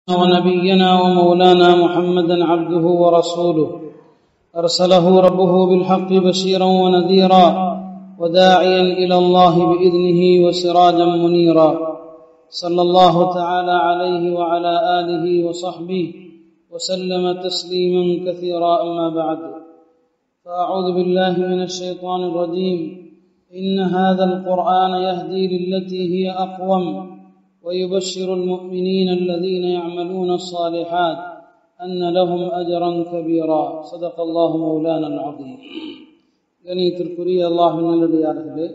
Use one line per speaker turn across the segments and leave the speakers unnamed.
ونبينا ومولانا محمدا عبده ورسوله ارسله ربه بالحق بشيرا ونذيرا وداعيا الى الله باذنه وسراجا منيرا صلى الله تعالى عليه وعلى اله وصحبه وسلم تسليما كثيرا اما بعد فاعوذ بالله من الشيطان الرجيم ان هذا القران يهدي للتي هي اقوم ويبشر المؤمنين الذين يعملون الصالحات أن لهم أجرا كبيرا صدق الله مولانا العظيم கணியத்திற்குரிய அல்லாஹின் நல்லடியார்களே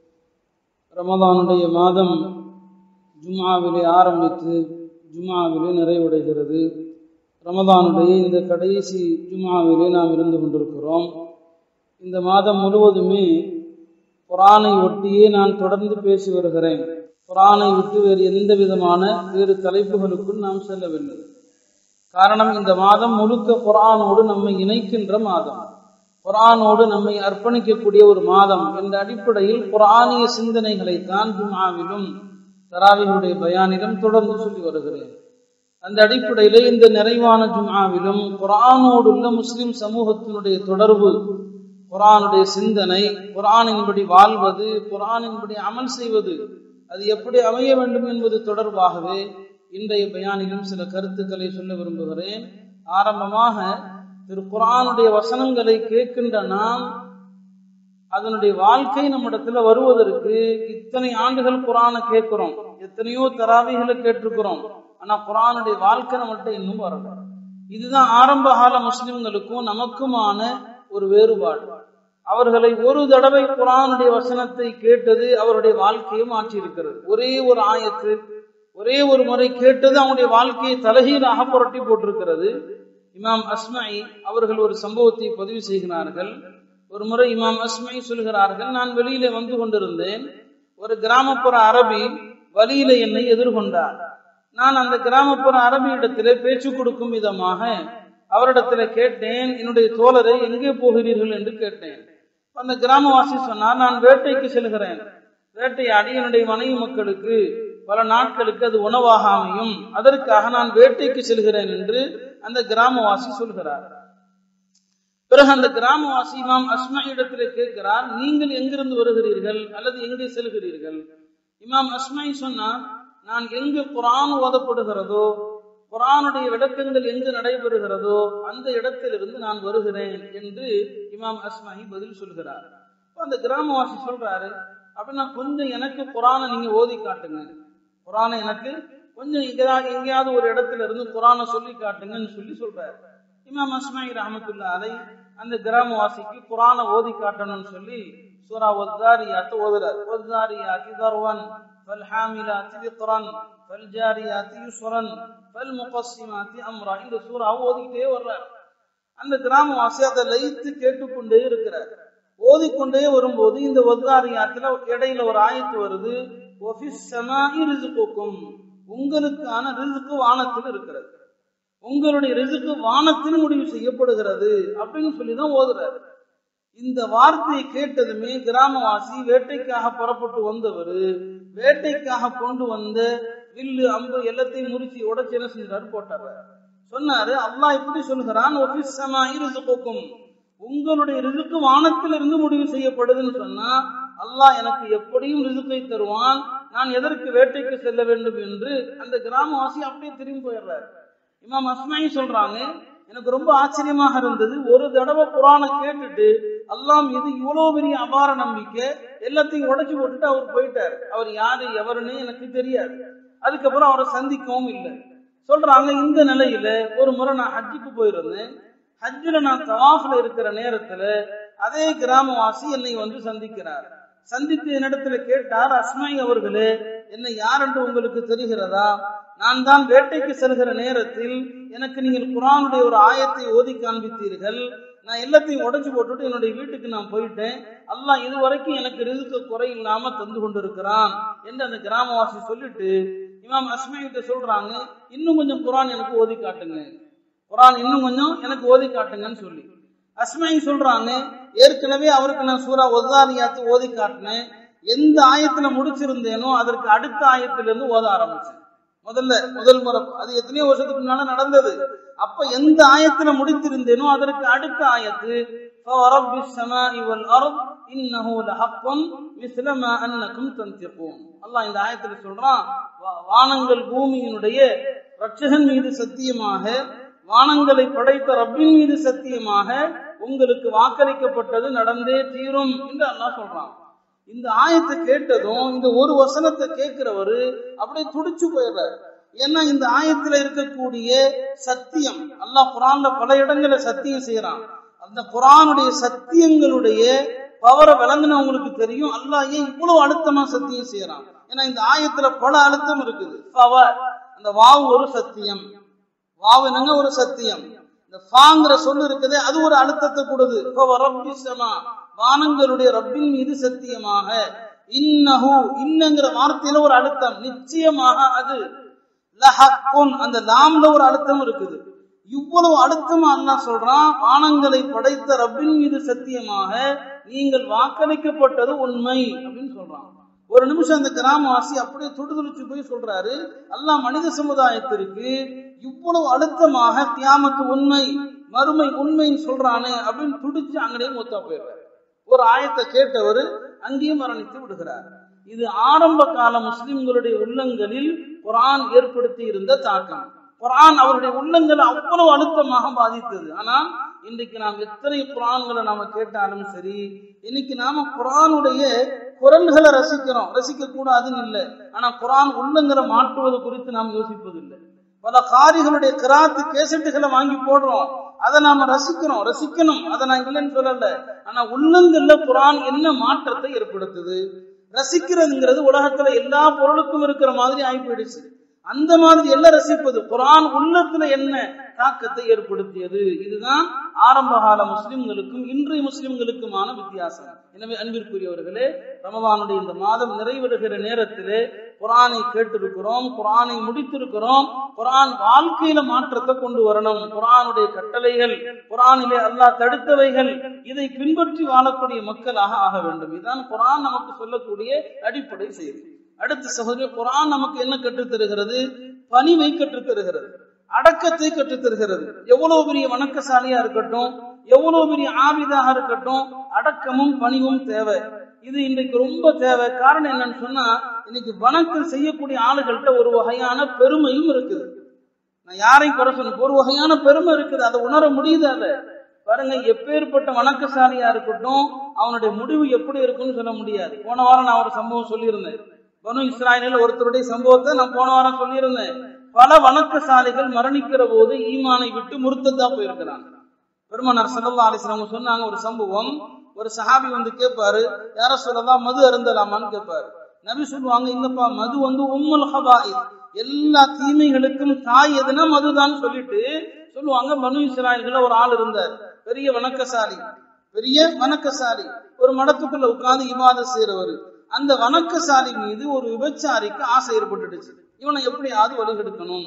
ரமதானுடைய மாதம் ஜும்ஆவிலே ஆரம்பித்து ஜும்ஆவிலே நிறைவடைகிறது ரமதானுடைய இந்த கடைசி ஜும்ஆவிலே நாம் இருந்து கொண்டிருக்கிறோம் இந்த மாதம் முழுவதுமே குரானை ஒட்டியே நான் தொடர்ந்து பேசி வருகிறேன் குரானை விட்டு வேறு எந்த விதமான வேறு தலைப்புகளுக்குள் நாம் செல்லவில்லை காரணம் இந்த மாதம் முழுக்க குரானோடு நம்மை இணைக்கின்ற மாதம் குரானோடு நம்மை அர்ப்பணிக்கக்கூடிய ஒரு மாதம் என்ற அடிப்படையில் குரானிய சிந்தனைகளைத்தான் ஜுமாவிலும் தராவிகளுடைய பயானிலும் தொடர்ந்து சொல்லி வருகிறேன் அந்த அடிப்படையிலே இந்த நிறைவான ஜுமாவிலும் குரானோடுள்ள முஸ்லிம் சமூகத்தினுடைய தொடர்பு குரானுடைய சிந்தனை குரானின்படி வாழ்வது குரானின்படி அமல் செய்வது அது எப்படி அமைய வேண்டும் என்பது தொடர்பாகவே இன்றைய பயானிலும் சில கருத்துக்களை சொல்ல விரும்புகிறேன் ஆரம்பமாக திரு குரானுடைய வசனங்களை கேட்கின்ற நாம் அதனுடைய வாழ்க்கை நம்மிடத்துல வருவதற்கு இத்தனை ஆண்டுகள் குரானை கேட்கிறோம் எத்தனையோ தராவிகளை கேட்டிருக்கிறோம் ஆனா குரானுடைய வாழ்க்கை நம்மகிட்ட இன்னும் வரல இதுதான் ஆரம்ப கால முஸ்லிம்களுக்கும் நமக்குமான ஒரு வேறுபாடு அவர்களை ஒரு தடவை குரானுடைய வசனத்தை கேட்டது அவருடைய வாழ்க்கையை மாற்றி இருக்கிறது ஒரே ஒரு ஆயத்து ஒரே ஒரு முறை கேட்டது அவனுடைய வாழ்க்கையை தலைகீழாக புரட்டி போட்டிருக்கிறது இமாம் அஸ்மை அவர்கள் ஒரு சம்பவத்தை பதிவு செய்கிறார்கள் ஒரு முறை இமாம் அஸ்மை சொல்கிறார்கள் நான் வெளியில வந்து கொண்டிருந்தேன் ஒரு கிராமப்புற அரபி வழியில என்னை எதிர்கொண்டார் நான் அந்த கிராமப்புற அரபி இடத்திலே பேச்சு கொடுக்கும் விதமாக அவரிடத்துல கேட்டேன் என்னுடைய தோழரை எங்கே போகிறீர்கள் என்று கேட்டேன் அந்த கிராமவாசி சொன்னார் நான் வேட்டைக்கு செல்கிறேன் வேட்டையாடி என்னுடைய மனைவி மக்களுக்கு பல நாட்களுக்கு அது உணவாக அமையும் அதற்காக நான் வேட்டைக்கு செல்கிறேன் என்று அந்த கிராமவாசி சொல்கிறார் பிறகு அந்த கிராமவாசி இமாம் அஸ்மா இடத்துல கேட்கிறார் நீங்கள் எங்கிருந்து வருகிறீர்கள் அல்லது எங்கே செல்கிறீர்கள் இமாம் அஸ்மை சொன்னார் நான் எங்கு குரான் ஓதப்படுகிறதோ குரானுடைய விளக்கங்கள் எங்கு நடைபெறுகிறதோ அந்த இடத்திலிருந்து நான் வருகிறேன் என்று இமாம் அஸ்மாஹி பதில் சொல்கிறார் அந்த கிராமவாசி சொல்றாரு அப்படின்னா கொஞ்சம் எனக்கு குரானை நீங்க ஓதி காட்டுங்க குரானை எனக்கு கொஞ்சம் எங்கேயாவது எங்கேயாவது ஒரு இடத்துல இருந்து குரானை சொல்லி காட்டுங்கன்னு சொல்லி சொல்றாரு இமாம் அஸ்மாஹி ரஹமத்துல்லா அலை அந்த கிராமவாசிக்கு குரானை ஓதி காட்டணும்னு சொல்லி சூரா ஒத்தாரியாத்து ஓதுறார் ஒத்தாரியாத்தி தர்வன் فالحاملات ذكرا فالجاريات يسرا فالمقسمات امرا இந்த சூறாவை ஓதிக்கிட்டே வர்றார் அந்த கிராமவாசி அதை லயித்து கேட்டுக்கொண்டே இருக்கிறார் ஓதிக்கொண்டே வரும்போது இந்த ஒத்தாரியாத்துல இடையில ஒரு ஆயத்து வருது உங்களுக்கான ரிசுக்கு வானத்தில் இருக்கிறது உங்களுடைய ரிசுக்கு வானத்தில் முடிவு செய்யப்படுகிறது அப்படின்னு சொல்லிதான் ஓதுறாரு இந்த வார்த்தையை கேட்டதுமே கிராமவாசி வேட்டைக்காக புறப்பட்டு வந்தவர் வேட்டைக்காக கொண்டு வந்த வில்லு அம்பு எல்லாத்தையும் முறிச்சு உடச்சு என்ன செஞ்சாரு போட்டாரு சொன்னாரு அல்லாஹ் இப்படி சொல்கிறான் உங்களுடைய ரிசுக்கு வானத்தில் இருந்து முடிவு செய்யப்படுதுன்னு சொன்னா அல்லாஹ் எனக்கு எப்படியும் ரிசுக்கை தருவான் நான் எதற்கு வேட்டைக்கு செல்ல வேண்டும் என்று அந்த கிராமவாசி அப்படியே திரும்பி போயிடுறாரு இமாம் அஸ்மாயி சொல்றாங்க எனக்கு ரொம்ப ஆச்சரியமாக இருந்தது ஒரு தடவை குரானை கேட்டுட்டு அல்லாம் இது இவ்வளவு பெரிய அபார நம்பிக்கை எல்லாத்தையும் உடைச்சு போட்டுட்டு அவர் போயிட்டார் அவர் யாரு எவருன்னு எனக்கு தெரியாது அதுக்கப்புறம் அவரை சந்திக்கவும் இல்லை சொல்றாங்க இந்த நிலையில ஒரு முறை நான் ஹஜ்ஜுக்கு போயிருந்தேன் ஹஜ்ஜுல நான் தவாஃப்ல இருக்கிற நேரத்துல அதே கிராமவாசி என்னை வந்து சந்திக்கிறார் சந்தித்து என்னிடத்துல கேட்டார் அஸ்மாய் அவர்களே என்னை யார் என்று உங்களுக்கு தெரிகிறதா நான் தான் வேட்டைக்கு செல்கிற நேரத்தில் எனக்கு நீங்கள் குரானுடைய ஒரு ஆயத்தை ஓதி காண்பித்தீர்கள் நான் எல்லாத்தையும் உடைச்சு போட்டுட்டு என்னுடைய வீட்டுக்கு நான் போயிட்டேன் அல்லாஹ் இதுவரைக்கும் எனக்கு ரிசுக்க குறை இல்லாம தந்து கொண்டிருக்கிறான் என்று அந்த கிராமவாசி சொல்லிட்டு இமாம் அஸ்மை கிட்ட சொல்றாங்க இன்னும் கொஞ்சம் குரான் எனக்கு ஓதி காட்டுங்க குரான் இன்னும் கொஞ்சம் எனக்கு ஓதி காட்டுங்கன்னு சொல்லி அஸ்மை சொல்றாங்க ஏற்கனவே அவருக்கு நான் சூரா ஒதாரியாத்து ஓதி காட்டினேன் எந்த ஆயத்துல முடிச்சிருந்தேனோ அதற்கு அடுத்த ஆயத்திலிருந்து ஓத ஆரம்பிச்சேன் முதல்ல முதல் முறை அது எத்தனையோ வருஷத்துக்கு முன்னால நடந்தது அப்ப எந்த ஆயத்துல முடித்திருந்தேனோ அதற்கு அடுத்த ஆயத்து فَوَرَبِّ السَّمَاءِ وَالْأَرْضِ إِنَّهُ لَحَقٌّ مِثْلَ مَا أَنَّكُمْ تَنْطِقُونَ அல்லாஹ் இந்த ஆயத்துல சொல்றான் வா- வானங்கள் பூமியினுடைய ரட்சகன் மீது சத்தியமாக வானங்களை படைத்த ரப்பின் மீது சத்தியமாக உங்களுக்கு வாக்களிக்கப்பட்டது நடந்தே தீரும் என்று அல்லாஹ் சொல்றான் இந்த ஆயத்தை கேட்டதும் இந்த ஒரு வசனத்தை கேட்கிறவரு அப்படியே துடிச்சு போயிடுறாரு ஏன்னா இந்த ஆயத்துல இருக்கக்கூடிய சத்தியம் அல்லாஹ் குரான்ல பல இடங்கள்ல சத்தியம் செய்யறான் அந்த குரானுடைய சத்தியங்களுடைய பவரை விளங்குனவங்களுக்கு தெரியும் அல்லாஹ் ஏன் இவ்வளவு அழுத்தமா சத்தியம் செய்யறான் ஏன்னா இந்த ஆயத்துல பல அழுத்தம் இருக்குது பவர் அந்த வாவு ஒரு சத்தியம் வாவு என்னங்க ஒரு சத்தியம் இந்த ஃபாங்கிற சொல்லு இருக்குதே அது ஒரு அழுத்தத்தை கொடுது இப்ப ரப்பி ஸமா, வானங்களுடைய ரப்பின் மீது சத்தியமாக இன்னஹு இன்னங்கிற வார்த்தையில ஒரு அழுத்தம் நிச்சயமாக அது லஹக்குன் அந்த லாம்ல ஒரு அழுத்தம் இருக்குது இவ்வளவு அழுத்தமா அல்லாஹ் சொல்றான் வானங்களை படைத்த ரப்பின் மீது சத்தியமாக நீங்கள் வாக்களிக்கப்பட்டது உண்மை அப்படின்னு சொல்றான் ஒரு நிமிஷம் அந்த கிராமவாசி அப்படியே துடிதுடிச்சு போய் சொல்றாரு அல்லாஹ் மனித சமுதாயத்திற்கு இவ்வளவு அழுத்தமாக கியாமத்து உண்மை மறுமை உண்மைன்னு சொல்றானே அப்படின்னு துடிச்சு அங்கேயே மூத்தா போயிடுறாரு ஒரு ஆயத்தை கேட்டவர் அங்கேயே மரணித்து விடுகிறார் இது ஆரம்ப கால முஸ்லிம்களுடைய உள்ளங்களில் குரான் ஏற்படுத்தி இருந்த தாக்கம் குரான் அவருடைய உள்ளங்களை அவ்வளவு அழுத்தமாக பாதித்தது ஆனால் இன்றைக்கு நாம் எத்தனை குரான்களை நாம கேட்டாலும் சரி இன்னைக்கு நாம குரானுடைய குரல்களை ரசிக்கிறோம் ரசிக்க கூடாதுன்னு இல்லை ஆனா குரான் உள்ளங்களை மாற்றுவது குறித்து நாம் யோசிப்பதில்லை பல காரிகளுடைய கிராத்து கேசட்டுகளை வாங்கி போடுறோம் அதை நாம ரசிக்கிறோம் ரசிக்கணும் அதை நான் இல்லைன்னு சொல்லல ஆனா உள்ளங்கள்ல குரான் என்ன மாற்றத்தை ஏற்படுத்துது ரசிக்கிறதுங்கிறது உலகத்துல எல்லா பொருளுக்கும் இருக்கிற மாதிரி ஆகி போயிடுச்சு அந்த மாதிரி எல்லாம் ரசிப்பது குரான் உள்ளத்துல என்ன தாக்கத்தை ஏற்படுத்தியது இதுதான் ஆரம்ப கால முஸ்லிம்களுக்கும் இன்றைய முஸ்லிம்களுக்குமான வித்தியாசம் எனவே அன்பிற்குரியவர்களே ரமவானுடைய இந்த மாதம் நிறைவருகிற நேரத்திலே குரானை கேட்டிருக்கிறோம் குரானை முடித்திருக்கிறோம் குரான் வாழ்க்கையில மாற்றத்தை கொண்டு வரணும் குரானுடைய கட்டளைகள் குரானிலே அல்லாஹ் தடுத்தவைகள் இதை பின்பற்றி வாழக்கூடிய மக்களாக ஆக வேண்டும் இதுதான் குரான் நமக்கு சொல்லக்கூடிய அடிப்படை செய்தி அடுத்த சகோதரி குரான் நமக்கு என்ன கற்றுத் தருகிறது பணிவை கற்றுத் தருகிறது அடக்கத்தை கற்றுத் தருகிறது எவ்வளவு பெரிய வணக்கசாலியா இருக்கட்டும் எவ்வளவு பெரிய ஆபிதாக இருக்கட்டும் அடக்கமும் பணிவும் தேவை இது இன்றைக்கு ரொம்ப தேவை காரணம் என்னன்னு சொன்னா இன்னைக்கு வணக்கம் செய்யக்கூடிய ஆளுகள்கிட்ட ஒரு வகையான பெருமையும் இருக்குது நான் யாரையும் குறை சொல்ல ஒரு வகையான பெருமை இருக்குது அதை உணர முடியுது அத பாருங்க எப்பேற்பட்ட வணக்கசாலியா இருக்கட்டும் அவனுடைய முடிவு எப்படி இருக்குன்னு சொல்ல முடியாது போன வாரம் நான் ஒரு சம்பவம் சொல்லியிருந்தேன் பனு இஸ்ராயலில் ஒருத்தருடைய சம்பவத்தை நான் போன வாரம் சொல்லியிருந்தேன் பல வணக்கசாலிகள் மரணிக்கிற போது ஈமானை விட்டு முறுத்ததா போயிருக்கிறாங்க பெருமனார் சல்லா அலிஸ்லாம் சொன்னாங்க ஒரு சம்பவம் ஒரு சஹாபி வந்து கேட்பாரு யார சொல்லலாம் மது அருந்தலாமான்னு கேட்பாரு நபி சொல்லுவாங்க இல்லப்பா மது வந்து உம்முல் ஹபாய் எல்லா தீமைகளுக்கும் தாய் எதுனா மதுதான் சொல்லிட்டு சொல்லுவாங்க மனு இஸ்ராயல்கள ஒரு ஆள் இருந்தார் பெரிய வணக்கசாலி பெரிய வணக்கசாலி ஒரு மடத்துக்குள்ள உட்கார்ந்து இவாத செய்யறவர் அந்த வணக்கசாலி மீது ஒரு விபச்சாரிக்கு ஆசை ஏற்பட்டுடுச்சு இவனை எப்படியாவது வழிகெடுக்கணும்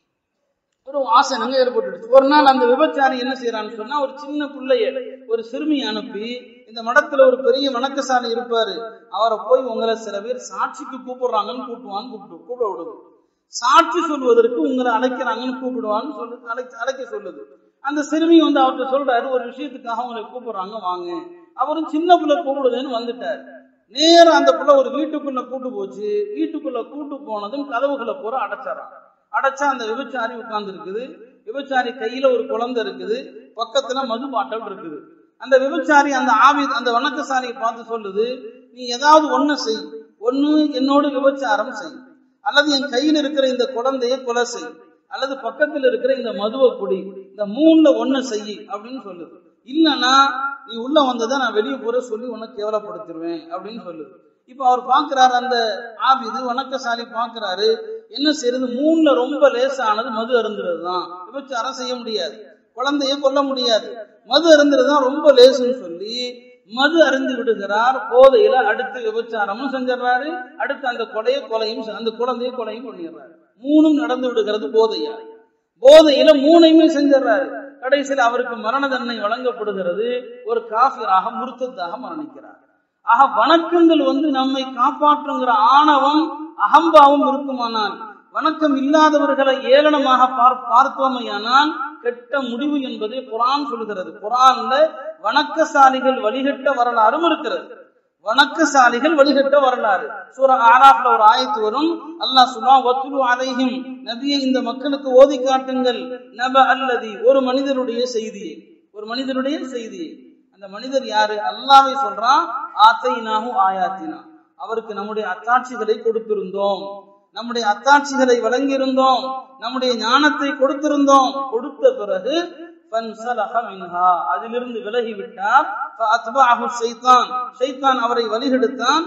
ஒரு ஆசனங்க ஏற்பட்டுடுச்சு ஒரு நாள் அந்த விபச்சாரி என்ன செய்யறான்னு சொன்னா ஒரு சின்ன பிள்ளைய ஒரு சிறுமி அனுப்பி இந்த மடத்துல ஒரு பெரிய வணக்கசாலி இருப்பாரு அவரை போய் உங்களை சில பேர் சாட்சிக்கு கூப்பிடுறாங்கன்னு கூப்பிடுவான்னு கூப்பிட்டு கூப்பிட விடுது சாட்சி சொல்வதற்கு உங்களை அழைக்கிறாங்கன்னு கூப்பிடுவான்னு சொல்லு அழைக்க அழைக்க சொல்லுது அந்த சிறுமி வந்து அவர்கிட்ட சொல்றாரு ஒரு விஷயத்துக்காக உங்களை கூப்பிடுறாங்க வாங்க அவரும் சின்ன பிள்ளை கூப்பிடுதுன்னு வந்துட்டார் நேரம் அந்த பிள்ளை ஒரு வீட்டுக்குள்ள கூட்டு போச்சு வீட்டுக்குள்ள கூட்டு போனதும் கதவுகளை பூரா அடைச்சாராம் அடைச்சா அந்த விபச்சாரி உட்கார்ந்து இருக்குது விபச்சாரி கையில ஒரு குழந்தை இருக்குது பக்கத்துல மது பாட்டல் இருக்குது அந்த விபச்சாரி அந்த ஆவி அந்த வணக்கசாலியை பார்த்து சொல்லுது நீ ஏதாவது ஒண்ணு செய் ஒண்ணு என்னோடு விபச்சாரம் செய் அல்லது என் கையில் இருக்கிற இந்த குழந்தைய கொலை செய் அல்லது பக்கத்தில் இருக்கிற இந்த மதுவை குடி இந்த மூணுல ஒண்ணு செய் அப்படின்னு சொல்லுது இல்லைன்னா நீ உள்ள வந்ததை நான் வெளியே போற சொல்லி உன்னை கேவலப்படுத்திடுவேன் அப்படின்னு சொல்லுது இப்ப அவர் பாக்குறாரு அந்த ஆபிது வணக்கசாலி பாக்குறாரு என்ன செய்யறது மூணுல ரொம்ப லேசானது மது அருந்துறது தான் விபச்சாரம் செய்ய முடியாது குழந்தைய கொல்ல முடியாது மது அருந்துறது தான் ரொம்ப லேசுன்னு சொல்லி மது அருந்து விடுகிறார் போதையில அடுத்து விபச்சாரமும் செஞ்சிடறாரு அடுத்து அந்த கொலையை கொலையும் செ- அந்த குழந்தைய கொலையும் பண்ணிடுறாரு மூணும் நடந்து விடுகிறது போதையா போதையில மூணையுமே செஞ்சிடறாரு கடைசியில் அவருக்கு மரண தண்டனை வழங்கப்படுகிறது ஒரு காஃபியராக முருத்தத்தாக மரணிக்கிறார் ஆக வணக்கங்கள் வந்து நம்மை காப்பாற்றுங்கிற ஆணவம் அகம்பாவும் இருக்குமானால் வணக்கம் இல்லாதவர்களை ஏளனமாக பார் பார்த்தோமையானால் கெட்ட முடிவு என்பதை குரான் சொல்கிறது குரான்ல வணக்கசாலிகள் வழிகட்ட வரலாறும் இருக்கிறது வணக்கசாலிகள் வழிகட்ட வரலாறு சூர ஆராப்ல ஒரு ஆயத்து வரும் அல்லாஹ் சுல்லா ஒத்துலு அலைஹிம் நபியை இந்த மக்களுக்கு ஓதி காட்டுங்கள் நப அல்லதி ஒரு மனிதனுடைய செய்தியை ஒரு மனிதனுடைய செய்தியை அந்த மனிதர் யாரு அல்லாவை சொல்றான் ஆத்தை நாகு ஆயாத்தினா அவருக்கு நம்முடைய அத்தாட்சிகளை கொடுத்திருந்தோம் நம்முடைய அத்தாட்சிகளை வழங்கியிருந்தோம் நம்முடைய ஞானத்தை கொடுத்திருந்தோம் கொடுத்த பிறகு அதிலிருந்து விலகி விட்டார் அவரை வழிகெடுத்தான்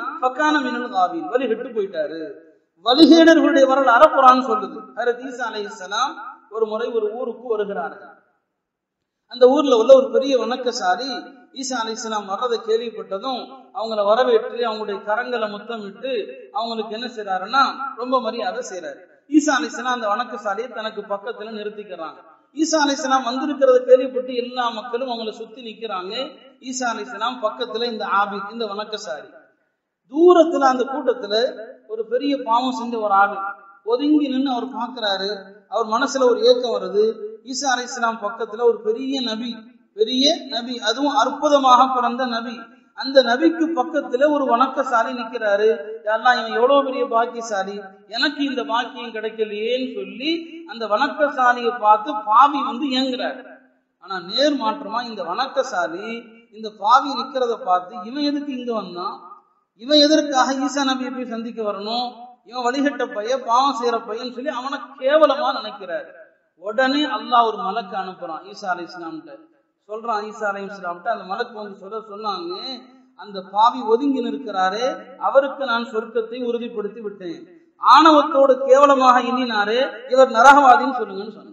வழிகெட்டு போயிட்டாரு வழிகேடர்களுடைய வரலாறு அறப்புறான்னு சொல்லுது ஹரத் ஈசா அலை இஸ்லாம் ஒரு முறை ஒரு ஊருக்கு வருகிறார்கள் அந்த ஊர்ல உள்ள ஒரு பெரிய வணக்கசாலி ஈசா அலி இஸ்லாம் வர்றதை கேள்விப்பட்டதும் அவங்கள வரவேற்று அவங்களுடைய கரங்களை முத்தம் விட்டு அவங்களுக்கு என்ன செய்யறாருன்னா ரொம்ப மரியாதை செய்யறாரு ஈசா அலி இஸ்லாம் அந்த வணக்கசாலியை தனக்கு பக்கத்துல நிறுத்திக்கிறாங்க ஈசா அலி இஸ்லாம் வந்திருக்கிறத கேள்விப்பட்டு எல்லா மக்களும் அவங்கள சுத்தி நிக்கிறாங்க ஈசா அலி இஸ்லாம் பக்கத்துல இந்த ஆபித் இந்த வணக்கசாலி தூரத்துல அந்த கூட்டத்துல ஒரு பெரிய பாவம் செஞ்ச ஒரு ஆளு ஒதுங்கி நின்று அவர் பாக்குறாரு அவர் மனசுல ஒரு ஏக்கம் வருது ஈசா அலி இஸ்லாம் பக்கத்துல ஒரு பெரிய நபி பெரிய நபி அதுவும் அற்புதமாக பிறந்த நபி அந்த நபிக்கு பக்கத்துல ஒரு வணக்கசாலி நிக்கிறாரு எல்லாம் இவன் எவ்வளவு பெரிய பாக்கியசாலி எனக்கு இந்த பாக்கியம் கிடைக்கலையேன்னு சொல்லி அந்த வணக்கசாலியை பார்த்து பாவி வந்து ஏங்குறாரு ஆனா நேர் மாற்றமா இந்த வணக்கசாலி இந்த பாவி நிக்கிறத பார்த்து இவன் எதுக்கு இங்க வந்தான் இவன் எதற்காக ஈசா நபியை போய் சந்திக்க வரணும் இவன் வழிகட்ட பையன் பாவம் செய்யற பையன் சொல்லி அவனை கேவலமா நினைக்கிறாரு உடனே அல்லாஹ் ஒரு மலக்கு அனுப்புறான் ஈசா அலி இஸ்லாம்கிட்ட சொல்றான் ஈசா அலி இஸ்லாம்கிட்ட அந்த மலக்கு வந்து சொல்ல சொன்னாங்க அந்த பாவி ஒதுங்கி நிற்கிறாரே அவருக்கு நான் சொர்க்கத்தை உறுதிப்படுத்தி விட்டேன் ஆணவத்தோடு கேவலமாக எண்ணினாரே இவர் நரகவாதின்னு சொல்லுங்கன்னு சொன்னான்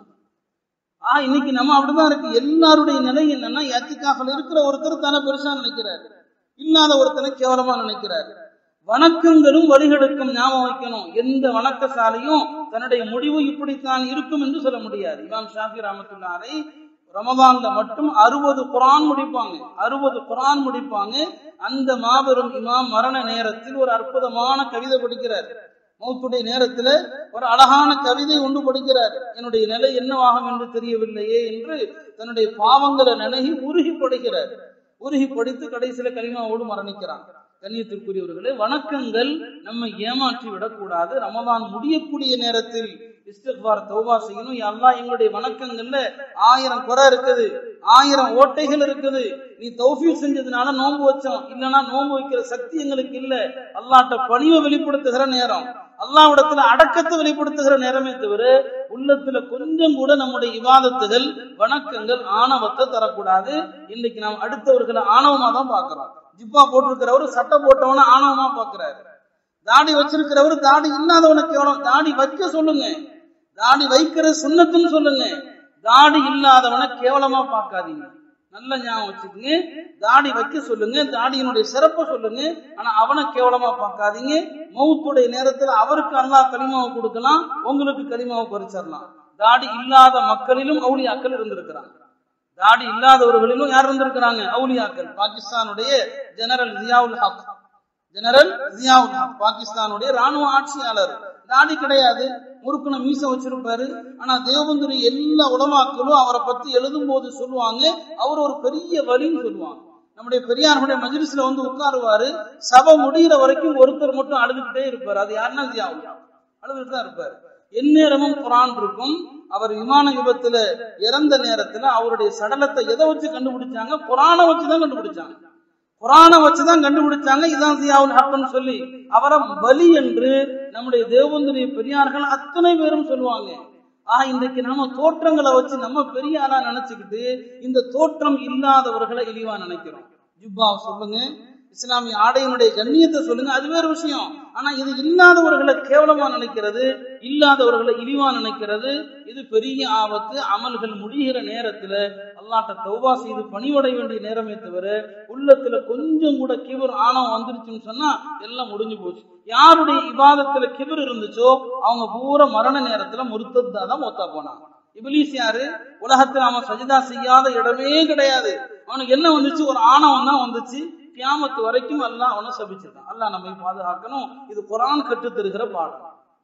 ஆஹ் இன்னைக்கு நம்ம அப்படிதான் இருக்கு எல்லாருடைய நிலை என்னன்னா எத்திகாஃபில் இருக்கிற ஒருத்தர் தானே பெருசா நினைக்கிறாரு இல்லாத ஒருத்தனை கேவலமா நினைக்கிறாரு வணக்கங்களும் வழிகெடுக்கும் ஞாபகம் வைக்கணும் எந்த வணக்கசாலையும் தன்னுடைய முடிவு இப்படித்தான் இருக்கும் என்று சொல்ல முடியாது இமாம் ஷாஃபி ரஹமத்துல்லாரை ரமதான்ல மட்டும் அறுபது குரான் முடிப்பாங்க அறுபது குரான் முடிப்பாங்க அந்த மாபெரும் இமாம் மரண நேரத்தில் ஒரு அற்புதமான கவிதை படிக்கிறார் மௌத்துடைய நேரத்துல ஒரு அழகான கவிதை ஒன்று படிக்கிறார் என்னுடைய நிலை என்னவாகும் என்று தெரியவில்லையே என்று தன்னுடைய பாவங்களை நினைகி உருகி படுகிறார் உருகி படித்து கடைசியில கலிமாவோடு மரணிக்கிறான் கண்ணியத்திற்குரியவர்களே வணக்கங்கள் நம்ம ஏமாற்றி விடக்கூடாது ரமதான் முடியக்கூடிய நேரத்தில் இஸ்திஃபார் தௌபா செய்யணும் எல்லாம் எங்களுடைய வணக்கங்கள்ல ஆயிரம் குறை இருக்குது ஆயிரம் ஓட்டைகள் இருக்குது நீ தௌஃபீல் செஞ்சதுனால நோன்பு வச்சோம் இல்லைன்னா நோன்பு வைக்கிற சக்தி எங்களுக்கு இல்ல அல்லாட்ட பணிவை வெளிப்படுத்துகிற நேரம் அல்லாவிடத்துல அடக்கத்தை வெளிப்படுத்துகிற நேரமே தவிர உள்ளத்துல கொஞ்சம் கூட நம்முடைய விவாதத்துகள் வணக்கங்கள் ஆணவத்தை தரக்கூடாது இன்னைக்கு நாம் அடுத்தவர்களை ஆணவமா தான் பாக்குறோம் ஜிப்பா போட்டிருக்கிறவர் சட்டை போட்டவன ஆணவமா பாக்குறாரு தாடி வச்சிருக்கிறவர் தாடி இல்லாதவனுக்கு எவ்வளவு தாடி வைக்க சொல்லுங்க தாடி வைக்கிற சுண்ணத்துன்னு சொல்லுங்க தாடி இல்லாதவனை கேவலமா பார்க்காதீங்க நல்ல ஞாபகம் வச்சுக்கோங்க தாடி வைக்க சொல்லுங்க தாடியினுடைய சிறப்பை சொல்லுங்க ஆனா அவனை கேவலமா பார்க்காதீங்க மௌத்துடைய நேரத்துல அவருக்கு அல்லா களிமாவை கொடுக்கலாம் உங்களுக்கு களிமாவை பறிச்சிடலாம் தாடி இல்லாத மக்களிலும் அவுளியாக்கள் இருந்திருக்கிறாங்க தாடி இல்லாதவர்களிலும் யார் இருந்திருக்கிறாங்க அவுலியாக்கள் பாகிஸ்தானுடைய ஜெனரல் ஜியாவுல் ஹக் ஜெனரல் ஜியாவுல் ஹக் பாகிஸ்தானுடைய ராணுவ ஆட்சியாளர் தாடி கிடையாது முறுக்குன மீச வச்சிருப்பாரு ஆனா தேவபந்துரி எல்லா உலமாக்களும் அவரை பத்தி எழுதும் போது சொல்லுவாங்க அவர் ஒரு பெரிய வலின்னு சொல்லுவாங்க நம்முடைய பெரியாருடைய மஜிலிஸ்ல வந்து உட்காருவாரு சபை முடிகிற வரைக்கும் ஒருத்தர் மட்டும் அழுதுகிட்டே இருப்பாரு அது யாருன்னா ஜியாவுல் ஹக் அழுதுகிட்டு தான் இருப்பாரு எந்நேரமும் குரான் இருக்கும் அவர் விமான விபத்துல இறந்த நேரத்துல அவருடைய சடலத்தை எதை வச்சு கண்டுபிடிச்சாங்க குரானை வச்சுதான் கண்டுபிடிச்சாங்க குரானை வச்சுதான் கண்டுபிடிச்சாங்க இதான் சியாவுல் ஹக்குன்னு சொல்லி அவரை பலி என்று நம்முடைய தேவந்துடைய பெரியார்கள் அத்தனை பேரும் சொல்லுவாங்க ஆஹ் இன்றைக்கு நம்ம தோற்றங்களை வச்சு நம்ம பெரிய ஆளா நினைச்சுக்கிட்டு இந்த தோற்றம் இல்லாதவர்களை இழிவா நினைக்கிறோம் ஜிப்பா சொல்லுங்க இஸ்லாமிய ஆடையினுடைய கண்ணியத்தை சொல்லுங்க அது வேறு விஷயம் ஆனா இது இல்லாதவர்களை கேவலமா நினைக்கிறது இல்லாதவர்களை இழிவா நினைக்கிறது இது பெரிய ஆபத்து அமல்கள் முடிகிற நேரத்துல அல்லாட்ட தௌபா செய்து பணிவடைய வேண்டிய நேரமே தவிர உள்ளத்துல கொஞ்சம் கூட கிபர் ஆணவம் வந்துருச்சுன்னு சொன்னா எல்லாம் முடிஞ்சு போச்சு யாருடைய இபாதத்துல கிபர் இருந்துச்சோ அவங்க பூரா மரண நேரத்துல முருத்ததா தான் மொத்தா போனாங்க இபிலிஸ் யாரு உலகத்துல அவன் சஜிதா செய்யாத இடமே கிடையாது அவனுக்கு என்ன வந்துச்சு ஒரு ஆணவம் தான் வந்துச்சு கியாமத்து வரைக்கும் அல்லாஹ் அவனை சபிச்சிருக்கான் அல்லாஹ் நம்மை பாதுகாக்கணும் இது குரான் கற்று தருகிற பாடம்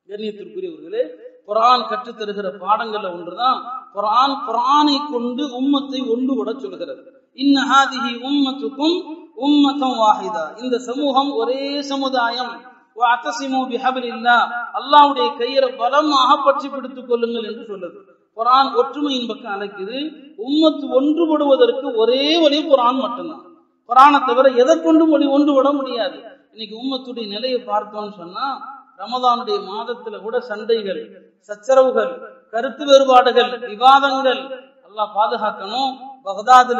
கண்ணியத்திற்குரியவர்களே குரான் கற்றுத் தருகிற பாடங்கள்ல ஒன்றுதான் குரான் குரானை கொண்டு உம்மத்தை ஒன்றுபட சொல்கிறது இன்ன ஹாதிஹி உம்மத்துக்கும் உம்மத்தம் வாஹிதா இந்த சமூகம் ஒரே சமுதாயம் அத்தசிமு பிஹபிலில்லா அல்லாஹ்வுடைய கயிறை பலமாக பற்றி பிடித்துக் கொள்ளுங்கள் என்று சொல்லுது குரான் ஒற்றுமையின் பக்கம் அழைக்குது உம்மத்து ஒன்றுபடுவதற்கு ஒரே வழி குரான் மட்டும்தான் குரானை தவிர எதை கொண்டும் மொழி ஒன்றுபட முடியாது இன்னைக்கு உம்மத்துடைய நிலையை பார்த்தோம்னு சொன்னா ரமதானுடைய மாதத்துல கூட சண்டைகள் சச்சரவுகள் கருத்து வேறுபாடுகள் விவாதங்கள் எல்லாம் பாதுகாக்கணும் பகதாதுல